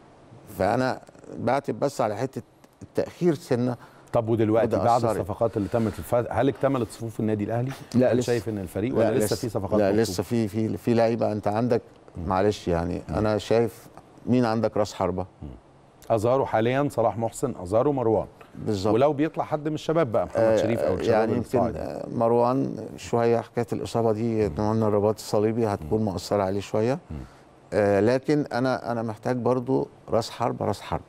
فانا بعتب بس على حته التاخير سنه طب ودلوقتي وده بعد أثرت. الصفقات اللي تمت الف... هل اكتملت صفوف النادي الاهلي؟ لا، هل لسه. شايف ان الفريق ولا لسه في صفقات لا مطلوبة؟ لسه في في في لعيبه انت عندك معلش يعني انا شايف مين عندك راس حربه ازارو حاليا صلاح محسن ازارو مروان بالظبط ولو بيطلع حد من الشباب بقى محمد شريف او الشباب يعني اللي يمكن صاعد. آه، مروان شويه حكايه الاصابه دي قلنا الرباط الصليبي هتكون مؤثره عليه شويه آه لكن انا انا محتاج برضو راس حرب راس حرب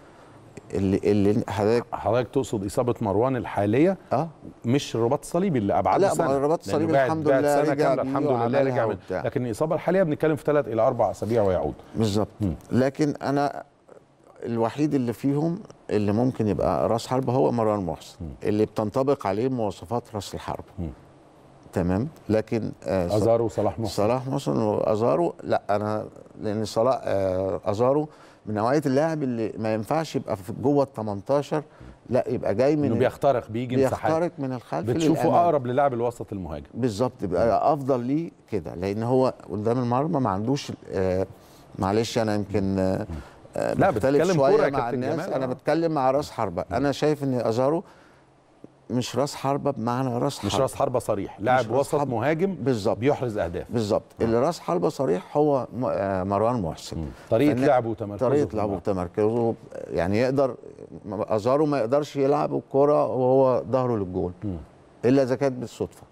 اللي اللي حضرتك حضرتك تقصد اصابه مروان الحاليه اه مش الرباط الصليبي اللي ابعد لا، سنه ما الرباط لأنه الصليبي بعد- الحمد بعد لله سنه رجع كامله بيه الحمد لله وعملها رجع وبتاع. لكن الاصابه الحاليه بنتكلم في ثلاث الى اربع اسابيع ويعود بالظبط لكن انا الوحيد اللي فيهم اللي ممكن يبقى راس حرب هو مروان محسن اللي بتنطبق عليه مواصفات راس الحرب تمام لكن آه ازارو وصلاح محسن صلاح محسن وازارو لا انا لان صلاح آه ازارو من نوعيه اللاعب اللي ما ينفعش يبقى في جوه ال 18 لا يبقى جاي من انه بيخترق بيجي مساحات بيخترق من الخلف بتشوفه للأمام. اقرب للاعب الوسط المهاجم بالظبط بيبقى افضل ليه كده لان هو قدام المرمى ما عندوش آه معلش انا يمكن آه آه، لا، بختلف بتتكلم شويه كورة يا مع كابتن الناس جمال، انا آه. بتكلم مع راس حربه انا شايف ان ازارو مش راس حربه بمعنى راس حربه مش راس حربه صريح لاعب راس وسط حربة. مهاجم بالظبط بيحرز اهداف بالظبط اللي راس حربه صريح هو م- آه، مروان محسن طريقه فإن- لعبه وتمركزه طريقه في لعبه الملعب. وتمركزه يعني يقدر ازارو ما يقدرش يلعب الكوره وهو ظهره للجول الا اذا كانت بالصدفه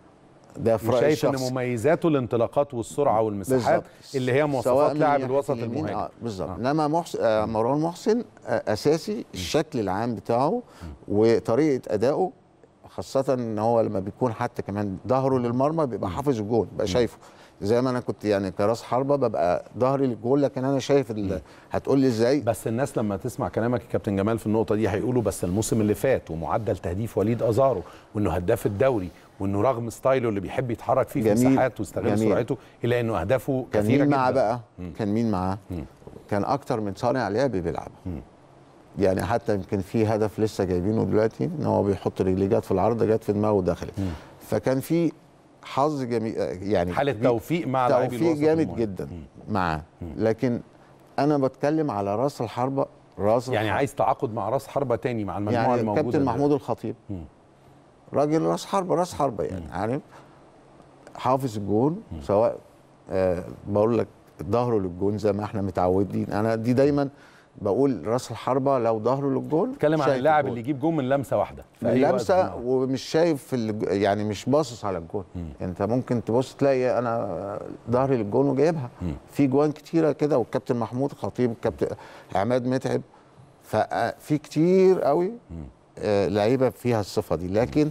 ده في رايي وشايف ان الشخصي مميزاته الانطلاقات والسرعه والمساحات بالظبط. اللي هي سواء مواصفات من لاعب ناحية الوسط اليمين، المهاجم آه بالظبط انما محسن آه مروان محسن آه اساسي الشكل العام بتاعه وطريقه ادائه خاصة ان هو لما بيكون حتى كمان ظهره للمرمى بيبقى حافظ الجول بقى شايفه زي ما انا كنت يعني كراس حربة ببقى ظهري للجول لكن انا شايف ال- هتقول لي ازاي بس الناس لما تسمع كلامك يا كابتن جمال في النقطه دي هيقولوا بس الموسم اللي فات ومعدل تهديف وليد ازارو وانه هداف الدوري وانه رغم ستايله اللي بيحب يتحرك فيه في جميل. مساحات ويستغل جميل. سرعته الا انه اهدافه كان كثيره مين معاه جدا بقى كان مين معاه كان اكتر من صانع لعب بيلعب يعني حتى يمكن في هدف لسه جايبينه دلوقتي ان هو بيحط رجليه جت في العرض جت في دماغه ودخلت فكان في حظ جميل يعني حاله كبير. توفيق مع لاعبي توفيق الوسط جامد المهاجم. جدا معاه لكن انا بتكلم على راس الحربه راس يعني الحربة. عايز تعاقد مع راس حربه تاني مع المجموعه يعني الموجوده كابتن دلوقتي. محمود الخطيب راجل راس حربه راس حربه يعني عارف حافظ الجون سواء آه بقول لك ظهره للجون زي ما احنا متعودين انا دي دايما بقول راس الحربه لو ظهره للجون اتكلم عن شايف اللاعب الجون. اللي يجيب جون من لمسه واحده في من أي وقت لمسه في الملعب. ومش شايف في الج... يعني مش باصص على الجون انت ممكن تبص تلاقي انا ظهري للجون وجايبها في جوان كتيره كده والكابتن محمود خطيب الكابتن عماد متعب ففي كتير قوي آه، لعيبه فيها الصفه دي لكن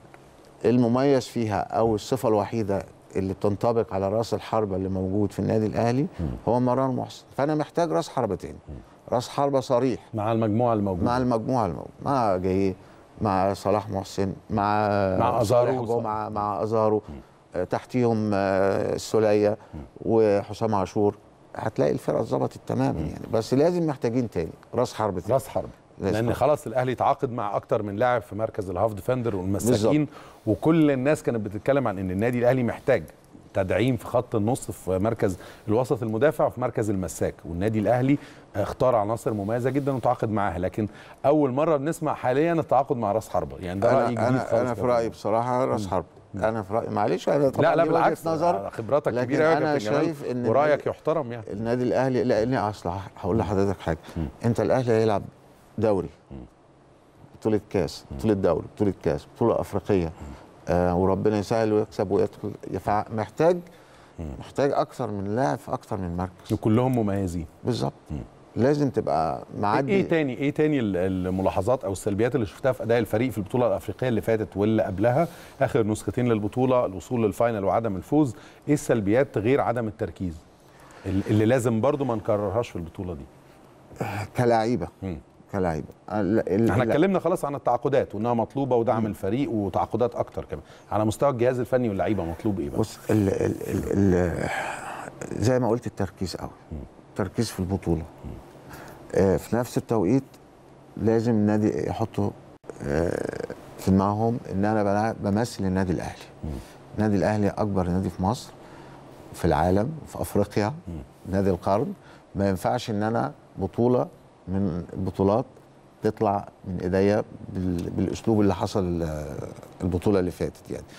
المميز فيها او الصفه الوحيده اللي بتنطبق على راس الحربه اللي موجود في النادي الاهلي هو مروان محسن فانا محتاج راس حربه تاني راس حربه صريح مع المجموعه الموجوده مع المجموعه الموجودة مع جاي مع صلاح محسن مع مع أزارو صالح وصلاح. جمعه مع ازارو آه، تحتيهم آه، السوليه وحسام عاشور هتلاقي الفرقه اتظبطت تماما يعني بس لازم محتاجين تاني راس حرب تاني راس حرب راس لان حرب. خلاص الاهلي تعاقد مع اكتر من لاعب في مركز الهاف ديفندر والمساكين وكل الناس كانت بتتكلم عن ان النادي الاهلي محتاج تدعيم في خط النص في مركز الوسط المدافع وفي مركز المساك والنادي الاهلي اختار عناصر مميزه جدا وتعاقد معاها لكن اول مره بنسمع حاليا التعاقد مع راس حربه يعني ده راي جديد انا خالص انا انا في كابتن. رايي بصراحه راس حرب انا في رايي معلش انا طبعا لا لا دي وجهة بالعكس نظر خبراتك لكن كبيره يا انا كابتن جمال شايف ان ورايك النادي- يحترم يعني النادي الاهلي لان اصل هقول لحضرتك حاجه انت الاهلي هيلعب دوري بطوله كاس بطوله دوري بطوله كاس بطوله افريقيه آه وربنا يسهل ويكسب ويدخل محتاج محتاج اكثر من لاعب في اكثر من مركز وكلهم مميزين بالظبط لازم تبقى معدي ايه تاني ايه تاني ال- الملاحظات او السلبيات اللي شفتها في اداء الفريق في البطوله الافريقيه اللي فاتت واللي قبلها اخر نسختين للبطوله الوصول للفاينل وعدم الفوز ايه السلبيات غير عدم التركيز ال- اللي لازم برضو ما نكررهاش في البطوله دي كلاعيبه مم. كلاعب ال- ال- احنا لا. اتكلمنا خلاص عن التعاقدات وانها مطلوبه ودعم الفريق وتعاقدات اكتر كمان على مستوى الجهاز الفني واللعيبه مطلوب ايه بقى بص ال ال ال ال زي ما قلت التركيز قوي التركيز في البطوله آه في نفس التوقيت لازم النادي يحطوا آه في دماغهم ان انا بلعب بمثل النادي الاهلي النادي الاهلي اكبر نادي في مصر في العالم في افريقيا نادي القرن ما ينفعش ان انا بطوله من البطولات تطلع من ايديا بال- بالاسلوب اللي حصل آه، البطوله اللي فاتت يعني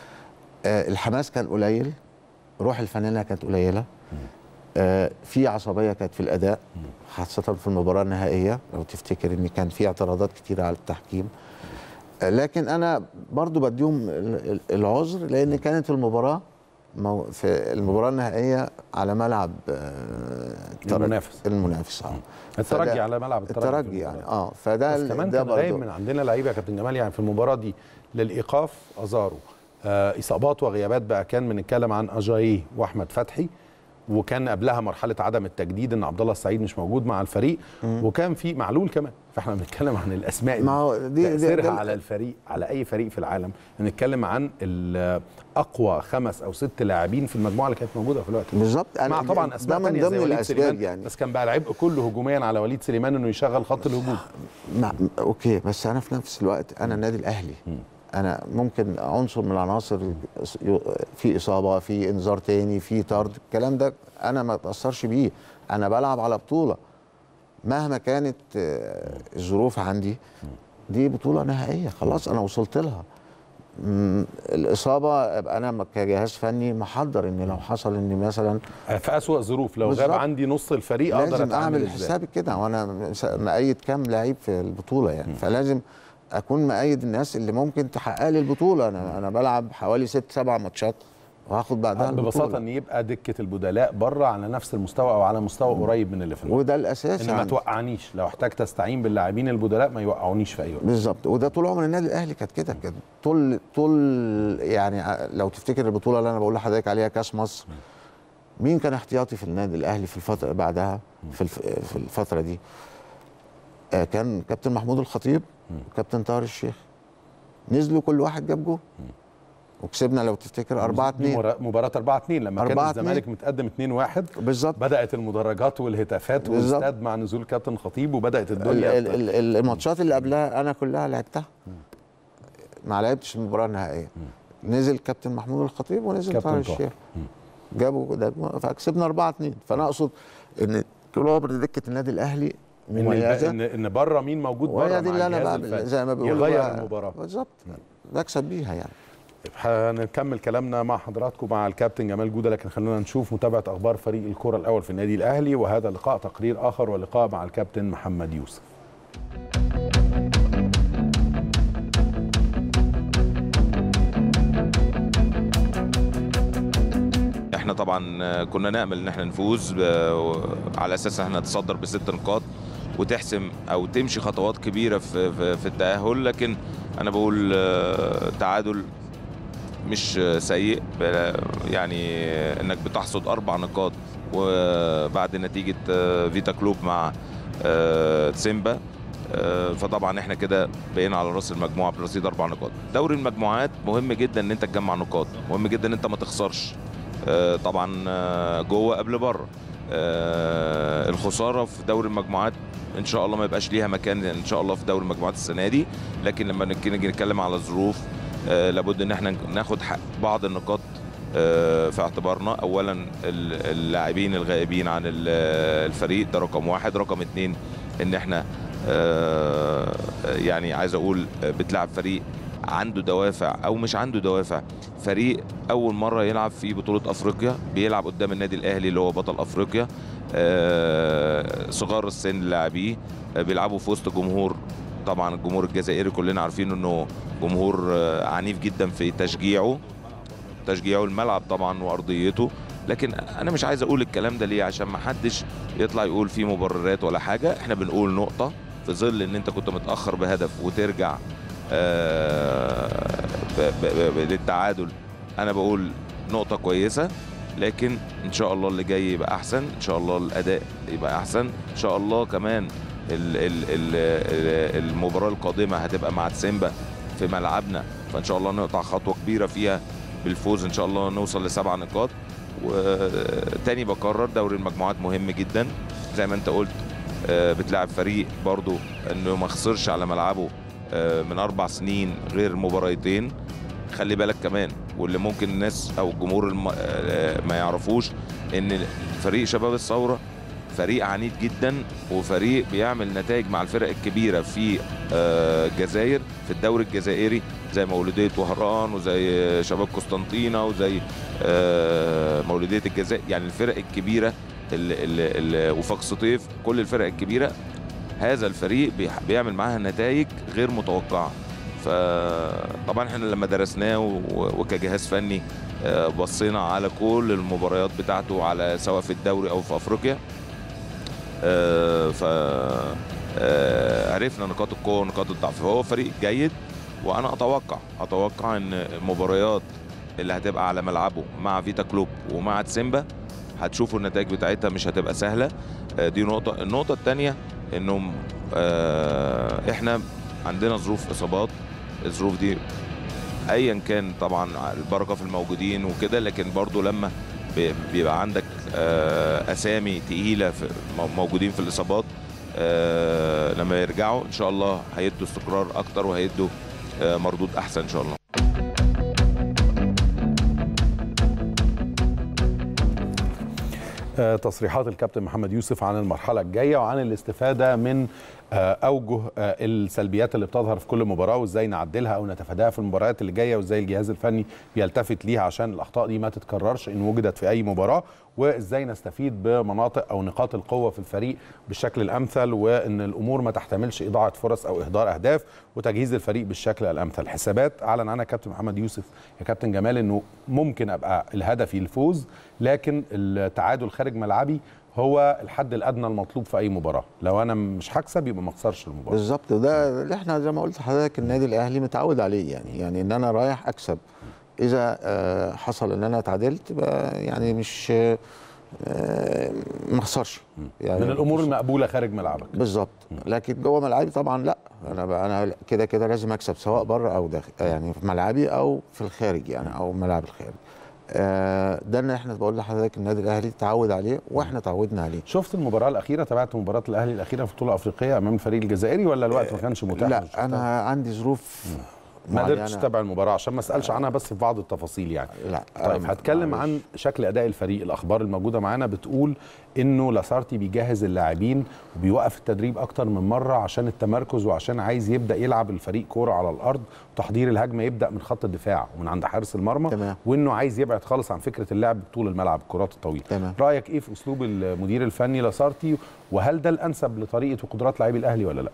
آه، الحماس كان قليل روح الفانيلا كانت قليله آه، في عصبيه كانت في الاداء خاصه في المباراه النهائيه لو تفتكر ان كان في اعتراضات كتيره على التحكيم آه، لكن انا برضو بديهم ال- ال- العذر لان كانت المباراه مو- في المباراه النهائيه على ملعب آه، الترجي- المنافس. المنافس اه الترجي فده- على ملعب الترجي, في الترجي يعني المباراة. اه فده بس كمان ده كان غايب برضو من عندنا لعيبه يا كابتن جمال يعني في المباراه دي للايقاف ازارو آه اصابات وغيابات بقى كان بنتكلم عن اجاييه واحمد فتحي وكان قبلها مرحله عدم التجديد ان عبد الله السعيد مش موجود مع الفريق وكان في معلول كمان فاحنا بنتكلم عن الاسماء دي ما هو دي- دي- تاثيرها ده- على الفريق على اي فريق في العالم بنتكلم عن ال- اقوى خمس او ست لاعبين في المجموعه اللي كانت موجوده في الوقت ده. بالظبط مع طبعا ده اسماء من تانية زي ضمن وليد الاسباب سليمان يعني بس كان بقى العبء كله هجوميا على وليد سليمان انه يشغل خط الهجوم مع اوكي بس انا في نفس الوقت انا النادي الاهلي انا ممكن عنصر من العناصر في اصابه في انذار تاني في طرد الكلام ده انا ما اتاثرش بيه انا بلعب على بطوله مهما كانت آه، الظروف عندي دي بطوله نهائيه خلاص انا وصلت لها مم، الاصابه ابقى انا كجهاز فني محضر ان لو حصل ان مثلا في اسوأ ظروف لو غاب بالظبط. عندي نص الفريق اقدر لازم اتعامل اعمل ازاي حسابي كده وانا مس- مأيد كام لعيب في البطوله يعني فلازم اكون مأيد الناس اللي ممكن تحقق لي البطوله انا انا بلعب حوالي ست سبع ماتشات وهاخد بعدها ببساطه البطوله ان يبقى دكه البدلاء بره على نفس المستوى او على مستوى قريب من اللي في الملعب وده الاساس ان ما يعني. توقعنيش لو احتاجت استعين باللاعبين البدلاء ما يوقعونيش في اي وقت بالظبط وده طول عمر النادي الاهلي كانت كده كانت طول طول يعني ع- لو تفتكر البطوله اللي انا بقول لحضرتك عليها كاس مصر مين كان احتياطي في النادي الاهلي في الفتره بعدها في الف في الفتره دي آه، كان كابتن محمود الخطيب وكابتن طاهر الشيخ نزلوا كل واحد جاب جول وكسبنا لو تفتكر 4 دي 2 مرا- مباراه 4 2 لما كان 4-2. الزمالك متقدم 2 1 بالظبط بدات المدرجات والهتافات بالظبط. والاستاد مع نزول كابتن خطيب وبدات ال- الدنيا ال- ال- الماتشات اللي قبلها انا كلها لعبتها ما لعبتش المباراه النهائيه نزل كابتن محمود الخطيب ونزل كابتن طاهر طاهر. الشيخ جابوا ده فكسبنا 4 2 فانا اقصد ان طول عمر دكه النادي الاهلي ان الب- مميزه ان ان بره مين موجود بره وهي دي مع اللي انا الجهاز بعمل الفني. زي ما بيقولوا يغير بقى- المباراه بالظبط بكسب بيها يعني طيب، هنكمل كلامنا مع حضراتكم مع الكابتن جمال جوده لكن خلونا نشوف متابعه اخبار فريق الكره الاول في النادي الاهلي وهذا لقاء تقرير اخر ولقاء مع الكابتن محمد يوسف احنا طبعا كنا نامل ان احنا نفوز ب- على اساس ان احنا نتصدر بست نقاط وتحسم او تمشي خطوات كبيره في في, في التاهل لكن انا بقول آه، تعادل مش سيء ب- يعني انك بتحصد اربع نقاط وبعد نتيجه آه، فيتا كلوب مع آه، سيمبا آه، فطبعا احنا كده بقينا على راس المجموعه برصيد اربع نقاط دوري المجموعات مهم جدا ان انت تجمع نقاط مهم جدا ان انت ما تخسرش آه، طبعا آه، جوه قبل بره آه، الخساره في دوري المجموعات ان شاء الله ما يبقاش ليها مكان ان شاء الله في دوري المجموعات السنه دي لكن لما نك- نيجي نتكلم على الظروف آه، لابد ان احنا ناخد حق بعض النقاط آه، في اعتبارنا اولا ال- اللاعبين الغائبين عن ال- الفريق ده رقم واحد رقم اتنين ان احنا آه، يعني عايز اقول آه، بتلعب فريق عنده دوافع او مش عنده دوافع فريق اول مره يلعب في بطوله افريقيا بيلعب قدام النادي الاهلي اللي هو بطل افريقيا آه، صغار السن لاعبيه آه، بيلعبوا في وسط جمهور طبعا الجمهور الجزائري كلنا عارفين انه جمهور آه، عنيف جدا في تشجيعه تشجيعه الملعب طبعا وارضيته لكن انا مش عايز اقول الكلام ده ليه عشان ما حدش يطلع يقول فيه مبررات ولا حاجه احنا بنقول نقطه في ظل ان انت كنت متاخر بهدف وترجع آه، ب- ب- ب- للتعادل انا بقول نقطه كويسه لكن ان شاء الله اللي جاي يبقى احسن ان شاء الله الاداء يبقى احسن ان شاء الله كمان ال- ال- ال- المباراه القادمه هتبقى مع تسيمبا في ملعبنا فان شاء الله نقطع خطوه كبيره فيها بالفوز ان شاء الله نوصل لسبع نقاط وتاني بكرر دوري المجموعات مهم جدا زي ما انت قلت آه، بتلعب فريق برضو انه ما خسرش على ملعبه آه، من اربع سنين غير مباراتين خلي بالك كمان واللي ممكن الناس او الجمهور الم... آه، ما يعرفوش ان فريق شباب الثوره فريق عنيد جدا وفريق بيعمل نتائج مع الفرق الكبيره في آه، الجزائر في الدوري الجزائري زي مولوديه وهران وزي شباب قسطنطينه وزي آه، مولوديه الجزائر يعني الفرق الكبيره ال- ال- ال- وفاق سطيف كل الفرق الكبيره هذا الفريق بيح- بيعمل معاها نتائج غير متوقعه فطبعا احنا لما درسناه و- وكجهاز فني آه، بصينا على كل المباريات بتاعته على سواء في الدوري او في افريقيا آه، ف آه، عرفنا نقاط القوه ونقاط الضعف فهو فريق جيد وانا اتوقع اتوقع ان المباريات اللي هتبقى على ملعبه مع فيتا كلوب ومع تسيمبا هتشوفوا النتائج بتاعتها مش هتبقى سهله آه، دي نقطه النقطه الثانيه انهم آه، احنا عندنا ظروف اصابات الظروف دي ايا كان طبعا البركه في الموجودين وكده لكن برضو لما بي- بيبقى عندك آه، اسامي تقيله في مو- موجودين في الاصابات آه، لما يرجعوا ان شاء الله هيدوا استقرار اكتر وهيدوا آه، مردود احسن ان شاء الله آه، تصريحات الكابتن محمد يوسف عن المرحلة الجاية وعن الاستفادة من آه، أوجه آه، السلبيات اللي بتظهر في كل مباراة وإزاي نعدلها أو نتفاداها في المباريات اللي جاية وإزاي الجهاز الفني بيلتفت ليها عشان الأخطاء دي ما تتكررش إن وجدت في أي مباراة وإزاي نستفيد بمناطق أو نقاط القوة في الفريق بالشكل الأمثل وإن الأمور ما تحتملش إضاعة فرص أو إهدار أهداف وتجهيز الفريق بالشكل الأمثل حسابات أعلن عنها كابتن محمد يوسف يا كابتن جمال إنه ممكن أبقى الهدفي الفوز لكن التعادل خارج ملعبي هو الحد الادنى المطلوب في اي مباراه لو انا مش هكسب يبقى ما اخسرش المباراه بالظبط ده اللي احنا زي ما قلت لحضرتك النادي الاهلي متعود عليه يعني يعني ان انا رايح اكسب اذا آه، حصل ان انا اتعادلت يبقى يعني مش آه، ما اخسرش يعني من الامور المقبوله خارج ملعبك بالظبط لكن جوه ملعبي طبعا لا انا بقى انا كده كده لازم اكسب سواء بره او داخل يعني في ملعبي او في الخارج يعني او ملعب الخارج آه، ده اللي احنا بقول لحضرتك النادي الاهلي تعود عليه واحنا تعودنا عليه شفت المباراه الاخيره تابعت مباراه الاهلي الاخيره في بطوله افريقيه امام الفريق الجزائري ولا الوقت ما كانش متاح لا شفتها؟ انا عندي ظروف ما قدرتش معينة. اتابع المباراه عشان ما اسالش عنها بس في بعض التفاصيل يعني لا طيب آه، هتكلم معلش. عن شكل اداء الفريق الاخبار الموجوده معانا بتقول انه لاسارتي بيجهز اللاعبين وبيوقف التدريب اكتر من مره عشان التمركز وعشان عايز يبدا يلعب الفريق كوره على الارض وتحضير الهجمه يبدا من خط الدفاع ومن عند حارس المرمى تمام. وانه عايز يبعد خالص عن فكره اللعب طول الملعب الكرات الطويله تمام. رايك ايه في اسلوب المدير الفني لاسارتي وهل ده الانسب لطريقه وقدرات لاعبي الاهلي ولا لا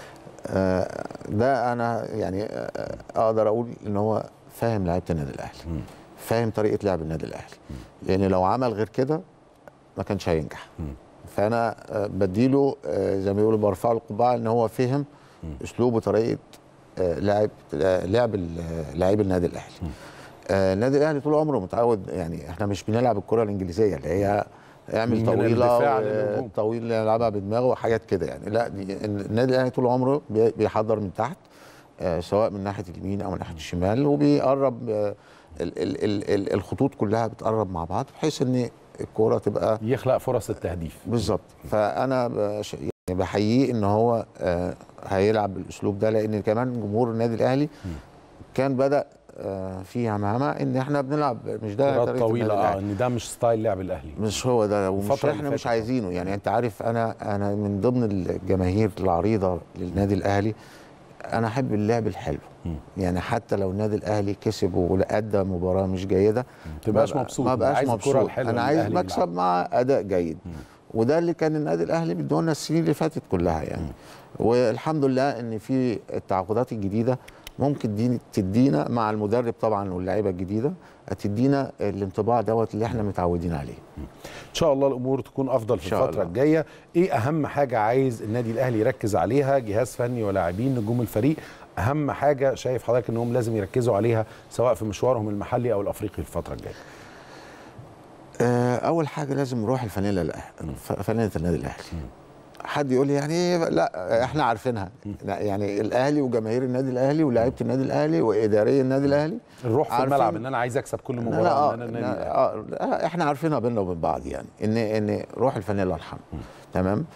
آه، ده انا يعني آه، اقدر اقول ان هو فاهم لعيبه النادي الاهلي فاهم طريقه لعب النادي الاهلي لان لو عمل غير كده ما كانش هينجح فانا آه، بديله آه، زي ما بيقولوا برفع له القبعه ان هو فهم اسلوب وطريقه آه، لعب آه، لعب ال- آه، لاعبي النادي الاهلي آه، النادي الاهلي طول عمره متعود يعني احنا مش بنلعب الكره الانجليزيه اللي هي اعمل من طويله الدفاع و- للهجوم. طويل يلعبها بدماغه وحاجات كده يعني لا دي النادي الاهلي طول عمره بي- بيحضر من تحت آه، سواء من ناحيه اليمين او من ناحيه الشمال وبيقرب آه، ال- ال- ال- ال- الخطوط كلها بتقرب مع بعض بحيث ان الكوره تبقى يخلق فرص التهديف بالظبط فانا بش- يعني بحييه ان هو آه، هيلعب بالاسلوب ده لان كمان جمهور النادي الاهلي كان بدا آه، في همهمه ان احنا بنلعب مش ده كرات طريقة طويله النادي اه الأهلي. ان ده مش ستايل لعب الاهلي مش هو ده ومش الفترة اللي احنا مش فاتت. عايزينه يعني انت عارف انا انا من ضمن الجماهير العريضه للنادي الاهلي انا احب اللعب الحلو يعني حتى لو النادي الاهلي كسب وادى مباراه مش جيده تبقاش ما بقى- مبسوط، ما بقاش عايز الكرة مبسوط الحلوة انا اللي عايز الأهلي مكسب مع اداء جيد وده اللي كان النادي الاهلي بيدونا السنين اللي فاتت كلها يعني والحمد لله ان في التعاقدات الجديده ممكن دي تدينا مع المدرب طبعا واللعيبه الجديده هتدينا الانطباع دوت اللي احنا متعودين عليه ان شاء الله الامور تكون افضل في إن شاء الفتره الله. الجايه ايه اهم حاجه عايز النادي الاهلي يركز عليها جهاز فني ولاعبين نجوم الفريق اهم حاجه شايف حضرتك انهم لازم يركزوا عليها سواء في مشوارهم المحلي او الافريقي الفتره الجايه آه، اول حاجه لازم نروح الفانيلا الأهلي- ف- فانيله النادي الاهلي حد يقول لي يعني إيه؟ لا احنا عارفينها لا يعني الاهلي وجماهير النادي الاهلي ولاعيبه النادي الاهلي واداريه النادي الاهلي الروح في عارفين- الملعب ان انا عايز اكسب كل لا مباراه لا, ان آه انا النادي الأهلي. آه آه احنا عارفينها بيننا وبين بعض يعني ان ان روح الفانيلا الحمراء تمام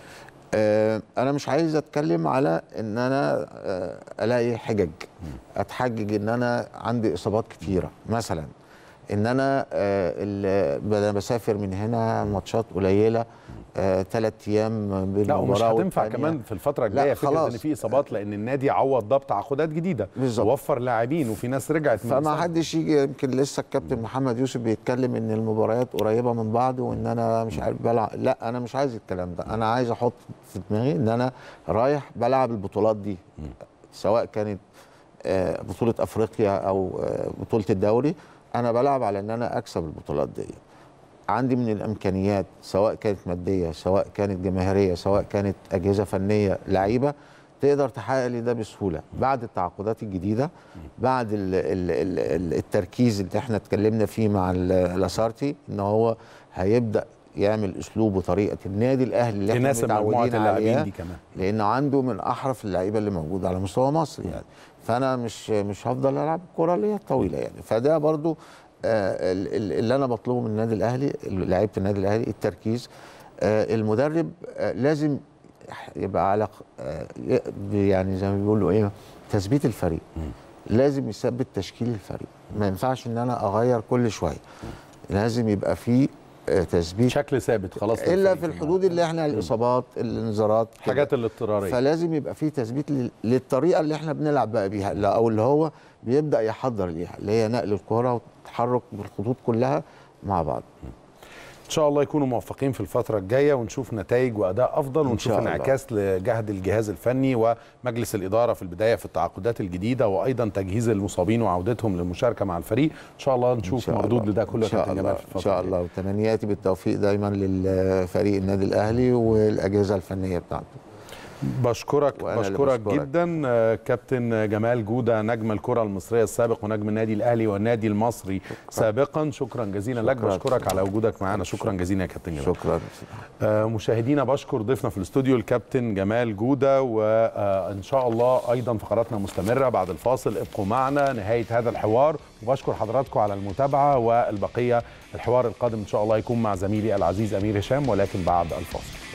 آه انا مش عايز اتكلم على ان انا آه الاقي حجج اتحجج ان انا عندي اصابات كتيره مثلا ان انا آه ال- انا بسافر من هنا ماتشات قليله ثلاث ايام بين لا ومش المباراه هتنفع والتانية. كمان في الفتره لا، الجايه فكره خلاص. ان في اصابات لان النادي عوض ده بتعاقدات جديده بالظبط. وفر لاعبين وفي ناس رجعت من فما الإصابة. حدش يجي يمكن لسه الكابتن محمد يوسف بيتكلم ان المباريات قريبه من بعض وان انا مش عارف بلعب لا انا مش عايز الكلام ده انا عايز احط في دماغي ان انا رايح بلعب البطولات دي سواء كانت آه، بطوله افريقيا او آه، بطوله الدوري انا بلعب على ان انا اكسب البطولات دي عندي من الامكانيات سواء كانت ماديه سواء كانت جماهيريه سواء كانت اجهزه فنيه لعيبه تقدر تحقق لي ده بسهوله بعد التعاقدات الجديده بعد ال ال ال ال التركيز اللي احنا اتكلمنا فيه مع ال- لاسارتي ان هو هيبدا يعمل اسلوب وطريقه النادي الاهلي اللي احنا تناسب مجموعه متعودين اللاعبين عليها دي كمان لان عنده من احرف اللعيبه اللي موجوده على مستوى مصر يعني فانا مش مش هفضل العب الكره اللي هي الطويله يعني فده برضو آه، ال- ال- اللي انا بطلبه من النادي الاهلي لعيبه النادي الاهلي التركيز آه، المدرب آه، لازم يبقى على آه، ي- يعني زي ما بيقولوا ايه تثبيت الفريق لازم يثبت تشكيل الفريق ما ينفعش ان انا اغير كل شويه لازم يبقى في آه، تثبيت شكل ثابت خلاص الا للفريق في الحدود اللي احنا الاصابات الانذارات كده. الحاجات الاضطراريه فلازم يبقى في تثبيت لل- للطريقه اللي احنا بنلعب بقى بيها لا- او اللي هو بيبدا يحضر ليها اللي هي نقل الكره والتحرك بالخطوط كلها مع بعض ان شاء الله يكونوا موفقين في الفتره الجايه ونشوف نتائج واداء افضل ونشوف شاء الله. انعكاس لجهد الجهاز الفني ومجلس الاداره في البدايه في التعاقدات الجديده وايضا تجهيز المصابين وعودتهم للمشاركه مع الفريق ان شاء الله إن نشوف شاء مردود الله. لده كله ان يا شاء كابتن الله جمال في الفتره ان شاء الجاية. الله وتمنياتي بالتوفيق دايما للفريق النادي الاهلي والاجهزه الفنيه بتاعته بشكرك وأنا اللي بشكرك بشكرك. جدا آه، كابتن جمال جوده نجم الكره المصريه السابق ونجم النادي الاهلي والنادي المصري سابقا شكرا جزيلا لك شكرا. بشكرك على وجودك معنا شكرا جزيلا يا كابتن جمال شكرا آه، مشاهدينا بشكر ضيفنا في الاستوديو الكابتن جمال جوده وان شاء الله ايضا فقراتنا مستمره بعد الفاصل ابقوا معنا نهايه هذا الحوار وبشكر حضراتكم على المتابعه والبقيه الحوار القادم ان شاء الله يكون مع زميلي العزيز امير هشام ولكن بعد الفاصل